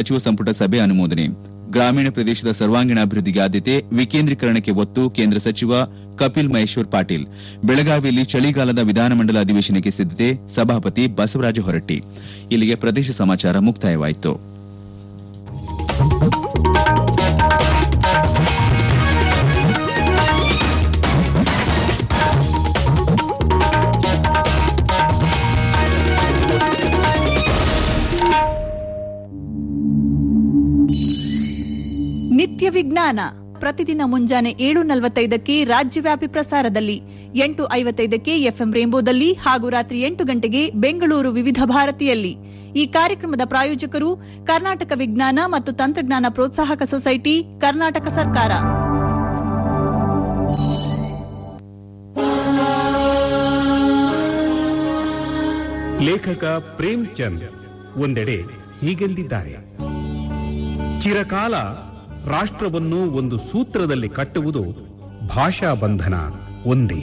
ಸಚಿವ ಸಂಪುಟ ಸಭೆ ಅನುಮೋದನೆ ಗ್ರಾಮೀಣ ಪ್ರದೇಶದ ಸರ್ವಾಂಗೀಣ ಅಭಿವೃದ್ಧಿಗೆ ಆದ್ಯತೆ ವಿಕೇಂದ್ರೀಕರಣಕ್ಕೆ ಒತ್ತು ಕೇಂದ್ರ ಸಚಿವ ಕಪಿಲ್ ಮಹೇಶ್ವರ್ ಪಾಟೀಲ್ ಬೆಳಗಾವಿಯಲ್ಲಿ ಚಳಿಗಾಲದ ವಿಧಾನಮಂಡಲ ಅಧಿವೇಶನಕ್ಕೆ ಸಿದ್ದತೆ ಸಭಾಪತಿ ಬಸವರಾಜ ಹೊರಟ್ಟಿ ಇಲ್ಲಿಗೆ ಪ್ರದೇಶ ಸಮಾಚಾರ ಮುಕ್ತಾಯವಾಯಿತು ನಿತ್ಯ ವಿಜ್ಞಾನ ಪ್ರತಿದಿನ ಮುಂಜಾನೆ ಏಳು ನಲವತ್ತೈದಕ್ಕೆ ರಾಜ್ಯವ್ಯಾಪಿ ಪ್ರಸಾರದಲ್ಲಿ ಎಂಟು ಐವತ್ತೈದಕ್ಕೆ ಎಫ್ಎಂ ರೇಂಬೋದಲ್ಲಿ ಹಾಗೂ ರಾತ್ರಿ ಎಂಟು ಗಂಟೆಗೆ ಬೆಂಗಳೂರು ವಿವಿಧ ಭಾರತಿಯಲ್ಲಿ ಈ ಕಾರ್ಯಕ್ರಮದ ಪ್ರಾಯೋಜಕರು ಕರ್ನಾಟಕ ವಿಜ್ಞಾನ ಮತ್ತು ತಂತ್ರಜ್ಞಾನ ಪ್ರೋತ್ಸಾಹಕ ಸೊಸೈಟಿ ಕರ್ನಾಟಕ ಸರ್ಕಾರ ಲೇಖಕ ಪ್ರೇಮ್ ಚಂದ್ ಒಂದೆಡೆ ಹೀಗೆಂದಿದ್ದಾರೆ ಚಿರಕಾಲ ರಾಷ್ಟ್ರವನ್ನು ಒಂದು ಸೂತ್ರದಲ್ಲಿ ಕಟ್ಟುವುದು ಭಾಷಾ ಬಂಧನ ಒಂದೇ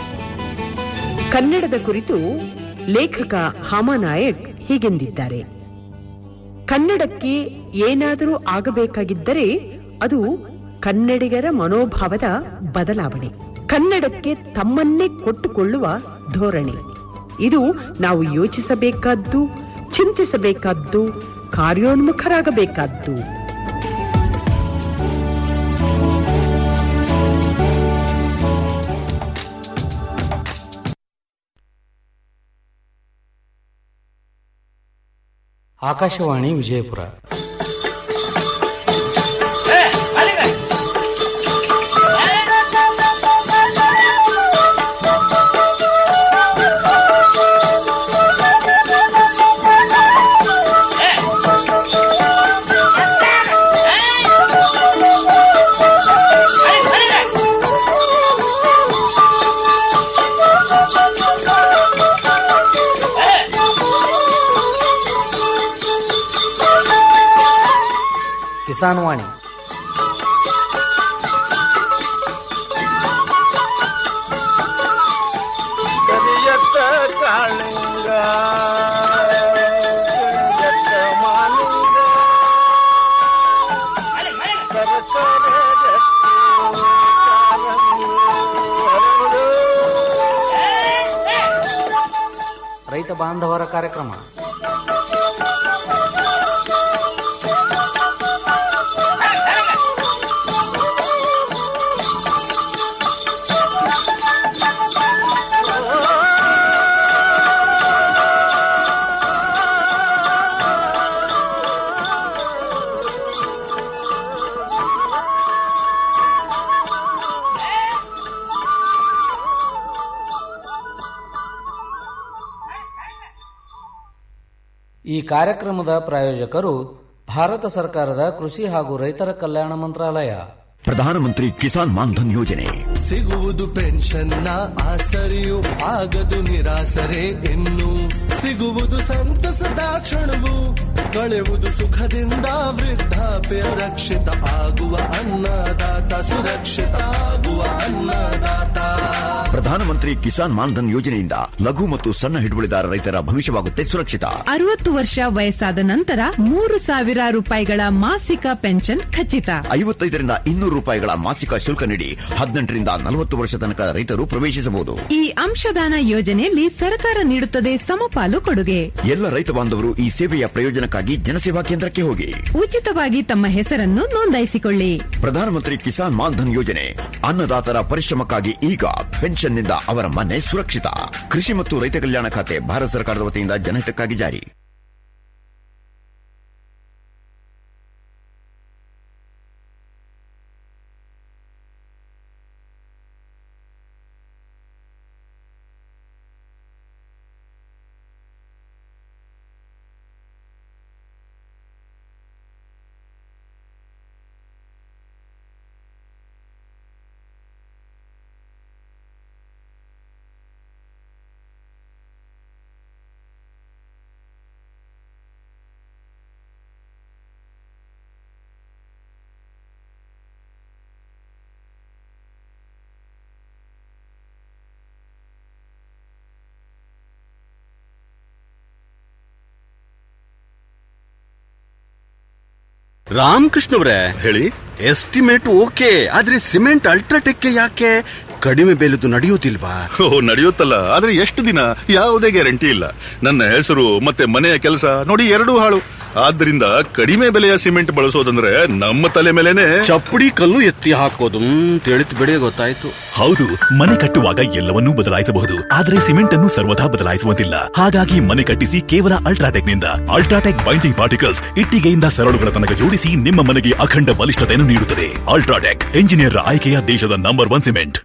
ಕನ್ನಡದ ಕುರಿತು ಲೇಖಕ ಹಾಮಾನಾಯಕ್ ಹೀಗೆಂದಿದ್ದಾರೆ ಕನ್ನಡಕ್ಕೆ ಏನಾದರೂ ಆಗಬೇಕಾಗಿದ್ದರೆ ಅದು ಕನ್ನಡಿಗರ ಮನೋಭಾವದ ಬದಲಾವಣೆ ಕನ್ನಡಕ್ಕೆ ತಮ್ಮನ್ನೇ ಕೊಟ್ಟುಕೊಳ್ಳುವ ಧೋರಣೆ ಇದು ನಾವು ಯೋಚಿಸಬೇಕಾದ್ದು ಚಿಂತಿಸಬೇಕಾದ್ದು ಕಾರ್ಯೋನ್ಮುಖರಾಗಬೇಕಾದ್ದು ಆಕಾಶವಾಣಿ ವಿಜಯಪುರ ಕಿಸಾನ್ ವಾಣಿ ಕರಿಯತ್ತ ಕಾಳಿಂಗ ಕರಿಯತ್ತ ಮಾಲಿಂಗ ಸರಸರ ರಟ್ಟಿ ಕಾರಂಗಿ ಹರಡು. ರೈತ ಬಾಂಧವರ ಕಾರ್ಯಕ್ರಮ ಈ ಕಾರ್ಯಕ್ರಮದ ಪ್ರಾಯೋಜಕರು ಭಾರತ ಸರ್ಕಾರದ ಕೃಷಿ ಹಾಗೂ ರೈತರ ಕಲ್ಯಾಣ ಮಂತ್ರಾಲಯ ಪ್ರಧಾನಮಂತ್ರಿ ಕಿಸಾನ್ ಮಾನ್ಧನ್ ಯೋಜನೆ ಸಿಗುವುದು ಪೆನ್ಷನ್ನ ಆಸರೆಯು ಆಗದು ನಿರಾಸರೆ ಇನ್ನು ಸಿಗುವುದು ಸಂತಸದ ಕ್ಷಣವು ಕಳೆಯುವುದು ಸುಖದಿಂದ ವೃದ್ಧಾಪ್ಯ ರಕ್ಷಿತ ಆಗುವ ಅನ್ನದಾತ ಸುರಕ್ಷಿತ ಆಗುವ ಅನ್ನದಾತ ಪ್ರಧಾನಮಂತ್ರಿ ಕಿಸಾನ್ ಮಾನ್ಧನ್ ಯೋಜನೆಯಿಂದ ಲಘು ಮತ್ತು ಸಣ್ಣ ಹಿಡುವಳಿದಾರ ರೈತರ ಭವಿಷ್ಯವಾಗುತ್ತೆ ಸುರಕ್ಷಿತ ಅರವತ್ತು ವರ್ಷ ವಯಸ್ಸಾದ ನಂತರ ಮೂರು ಸಾವಿರ ರೂಪಾಯಿಗಳ ಮಾಸಿಕ ಪೆನ್ಷನ್ ಖಚಿತ ಐವತ್ತೈದರಿಂದ ಇನ್ನೂರು ರೂಪಾಯಿಗಳ ಮಾಸಿಕ ಶುಲ್ಕ ನೀಡಿ ಹದಿನೆಂಟರಿಂದ ನಲವತ್ತು ವರ್ಷ ತನಕ ರೈತರು ಪ್ರವೇಶಿಸಬಹುದು ಈ ಅಂಶದಾನ ಯೋಜನೆಯಲ್ಲಿ ಸರ್ಕಾರ ನೀಡುತ್ತದೆ ಸಮಪಾಲು ಕೊಡುಗೆ ಎಲ್ಲ ರೈತ ಬಾಂಧವರು ಈ ಸೇವೆಯ ಪ್ರಯೋಜನಕ್ಕಾಗಿ ಜನಸೇವಾ ಕೇಂದ್ರಕ್ಕೆ ಹೋಗಿ ಉಚಿತವಾಗಿ ತಮ್ಮ ಹೆಸರನ್ನು ನೋಂದಾಯಿಸಿಕೊಳ್ಳಿ ಪ್ರಧಾನಮಂತ್ರಿ ಕಿಸಾನ್ ಮಾನ್ಧನ್ ಯೋಜನೆ ಅನ್ನದಾತರ ಪರಿಶ್ರಮಕ್ಕಾಗಿ ಈಗ ಪೆನ್ಷನ್ನಿಂದ ಅವರ ಮನೆ ಸುರಕ್ಷಿತ ಕೃಷಿ ಮತ್ತು ರೈತ ಕಲ್ಯಾಣ ಖಾತೆ ಭಾರತ ಸರ್ಕಾರದ ವತಿಯಿಂದ ಜನಹಿತಕ್ಕಾಗಿ ಜಾರಿ ರಾಮಕೃಷ್ಣವ್ರೆ ಹೇಳಿ ಎಸ್ಟಿಮೇಟ್ ಓಕೆ ಆದ್ರೆ ಸಿಮೆಂಟ್ ಅಲ್ಟ್ರಾಟೆಕ್ ಯಾಕೆ ಕಡಿಮೆ ಬೆಲೆದು ನಡೆಯುವುದಿಲ್ವಾ ಓ ನಡೆಯುತ್ತಲ್ಲ ಆದ್ರೆ ಎಷ್ಟು ದಿನ ಯಾವುದೇ ಗ್ಯಾರಂಟಿ ಇಲ್ಲ ನನ್ನ ಹೆಸರು ಮತ್ತೆ ಮನೆಯ ಕೆಲಸ ನೋಡಿ ಎರಡೂ ಹಾಳು ಆದ್ರಿಂದ ಕಡಿಮೆ ಬೆಲೆಯ ಸಿಮೆಂಟ್ ಬಳಸೋದಂದ್ರೆ ನಮ್ಮ ತಲೆ ಮೇಲೆನೆ ಚಪ್ಪಡಿ ಕಲ್ಲು ಎತ್ತಿ ಹಾಕೋದು ತಿಳಿತು ಬಿಡಿ ಗೊತ್ತಾಯ್ತು ಹೌದು ಮನೆ ಕಟ್ಟುವಾಗ ಎಲ್ಲವನ್ನೂ ಬದಲಾಯಿಸಬಹುದು ಆದರೆ ಸಿಮೆಂಟ್ ಅನ್ನು ಸರ್ವದಾ ಬದಲಾಯಿಸುವಂತಿಲ್ಲ ಹಾಗಾಗಿ ಮನೆ ಕಟ್ಟಿಸಿ ಕೇವಲ ಅಲ್ಟ್ರಾಟೆಕ್ ನಿಂದ ಅಲ್ಟ್ರಾಟೆಕ್ ಬೈಂಡಿಂಗ್ ಪಾರ್ಟಿಕಲ್ಸ್ ಇಟ್ಟಿಗೆಯಿಂದ ಸರಳುಗಳ ತನಕ ಜೋಡಿಸಿ ನಿಮ್ಮ ಮನೆಗೆ ಅಖಂಡ ಬಲಿಷ್ಠತೆಯನ್ನು ನೀಡುತ್ತದೆ ಅಲ್ಟ್ರಾಟೆಕ್ ಎಂಜಿನಿಯರ್ ಆಯ್ಕೆಯ ದೇಶದ ನಂಬರ್ ಒನ್ ಸಿಮೆಂಟ್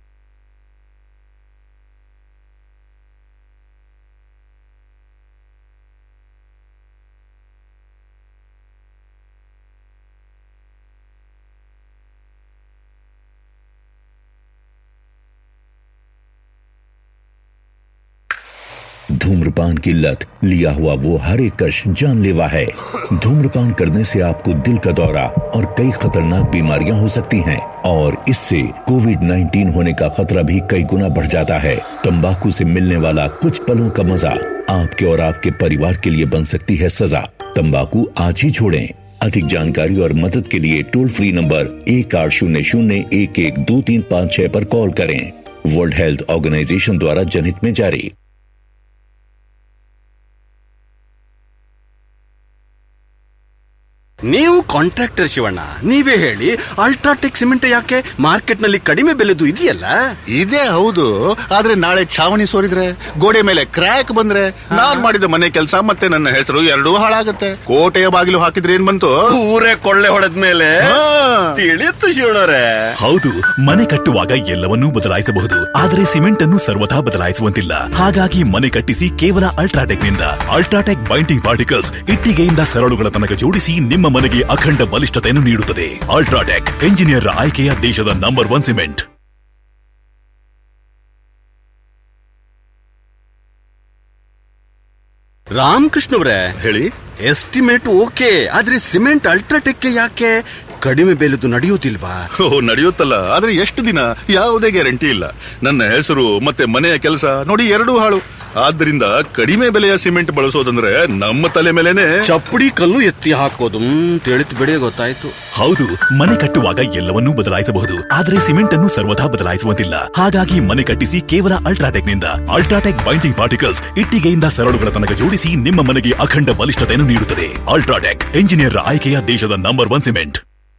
धूम्रपान की लत लिया हुआ वो हर एक कश जानलेवा है धूम्रपान करने से आपको दिल का दौरा और कई खतरनाक बीमारियां हो सकती हैं और इससे कोविड 19 होने का खतरा भी कई गुना बढ़ जाता है तंबाकू से मिलने वाला कुछ पलों का मजा आपके और आपके परिवार के लिए बन सकती है सजा तंबाकू आज ही छोड़ें अधिक जानकारी और मदद के लिए टोल फ्री नंबर एक आठ शून्य शून्य एक एक दो तीन पाँच छह पर कॉल करें वर्ल्ड हेल्थ ऑर्गेनाइजेशन द्वारा जनहित में जारी ನೀವು ಕಾಂಟ್ರಾಕ್ಟರ್ ಶಿವಣ್ಣ ನೀವೇ ಹೇಳಿ ಅಲ್ಟ್ರಾಟೆಕ್ ಸಿಮೆಂಟ್ ಯಾಕೆ ಮಾರ್ಕೆಟ್ ನಲ್ಲಿ ಕಡಿಮೆ ಬೆಲೆದು ಇದೆಯಲ್ಲ ಇದೇ ಹೌದು ಆದ್ರೆ ನಾಳೆ ಛಾವಣಿ ಸೋರಿದ್ರೆ ಗೋಡೆ ಮೇಲೆ ಕ್ರ್ಯಾಕ್ ಬಂದ್ರೆ ನಾನ್ ಮಾಡಿದ ಮನೆ ಕೆಲಸ ಮತ್ತೆ ನನ್ನ ಹೆಸರು ಎರಡೂ ಹಾಳಾಗತ್ತೆ ಕೋಟೆಯ ಬಾಗಿಲು ಹಾಕಿದ್ರೆ ಏನ್ ಬಂತು ಊರೇ ಕೊಳ್ಳೆ ಹೊಡೆದ ಮೇಲೆ ಹಾ. ತಿಳಿಯುತ್ತು ಶಿವಣ್ಣರೇ ಹೌದು ಮನೆ ಕಟ್ಟುವಾಗ ಎಲ್ಲವನ್ನೂ ಬದಲಾಯಿಸಬಹುದು ಆದರೆ ಸಿಮೆಂಟ್ ಅನ್ನು ಸರ್ವದಾ ಬದಲಾಯಿಸುವಂತಿಲ್ಲ ಹಾಗಾಗಿ ಮನೆ ಕಟ್ಟಿಸಿ ಕೇವಲ ಅಲ್ಟ್ರಾಟೆಕ್ ನಿಂದ ಅಲ್ಟ್ರಾಟೆಕ್ ಬೈಂಡಿಂಗ್ ಪಾರ್ಟಿಕಲ್ಸ್ ಇಟ್ಟಿಗೆಯಿಂದ ಸರಳುಗಳ ತನಕ ಜೋಡಿಸಿ ನಿಮ್ಮ ಮನೆಗೆ ಅಖಂಡ ಬಲಿಷ್ಠತೆಯನ್ನು ನೀಡುತ್ತದೆ ಅಲ್ಟ್ರಾಟೆಕ್ ಎಂಜಿನಿಯರ್ ಆಯ್ಕೆಯ ದೇಶದ ನಂಬರ್ ಒನ್ ಸಿಮೆಂಟ್ ರಾಮಕೃಷ್ಣವ್ರೆ ಹೇಳಿ ಎಸ್ಟಿಮೇಟ್ ಓಕೆ ಆದ್ರೆ ಸಿಮೆಂಟ್ ಅಲ್ಟ್ರಾಟೆಕ್ ಯಾಕೆ ಕಡಿಮೆ ಬೆಲೆದು ನಡೆಯುವುದಿಲ್ವಾ ಓ ನಡೆಯುತ್ತಲ್ಲ ಆದ್ರೆ ಎಷ್ಟು ದಿನ ಯಾವುದೇ ಗ್ಯಾರಂಟಿ ಇಲ್ಲ ನನ್ನ ಹೆಸರು ಮತ್ತೆ ಮನೆಯ ಕೆಲಸ ನೋಡಿ ಎರಡೂ ಹಾಳು ಆದ್ರಿಂದ ಕಡಿಮೆ ಬೆಲೆಯ ಸಿಮೆಂಟ್ ಬಳಸೋದಂದ್ರೆ ನಮ್ಮ ತಲೆ ಮೇಲೆನೆ ಚಪ್ಪಡಿ ಕಲ್ಲು ಎತ್ತಿ ಹಾಕೋದು ತಿಳಿತು ಬಿಡಿ ಗೊತ್ತಾಯ್ತು ಹೌದು ಮನೆ ಕಟ್ಟುವಾಗ ಎಲ್ಲವನ್ನೂ ಬದಲಾಯಿಸಬಹುದು ಆದರೆ ಸಿಮೆಂಟ್ ಅನ್ನು ಸರ್ವದಾ ಬದಲಾಯಿಸುವಂತಿಲ್ಲ ಹಾಗಾಗಿ ಮನೆ ಕಟ್ಟಿಸಿ ಕೇವಲ ಅಲ್ಟ್ರಾಟೆಕ್ ನಿಂದ ಅಲ್ಟ್ರಾಟೆಕ್ ಬೈಂಡಿಂಗ್ ಪಾರ್ಟಿಕಲ್ಸ್ ಇಟ್ಟಿಗೆಯಿಂದ ಸರಳುಗಳ ತನಕ ಜೋಡಿಸಿ ನಿಮ್ಮ ಮನೆಗೆ ಅಖಂಡ ಬಲಿಷ್ಠತೆಯನ್ನು ನೀಡುತ್ತದೆ ಅಲ್ಟ್ರಾಟೆಕ್ ಎಂಜಿನಿಯರ್ ಆಯ್ಕೆಯ ದೇಶದ ನಂಬರ್ ಒನ್ ಸಿಮೆಂಟ್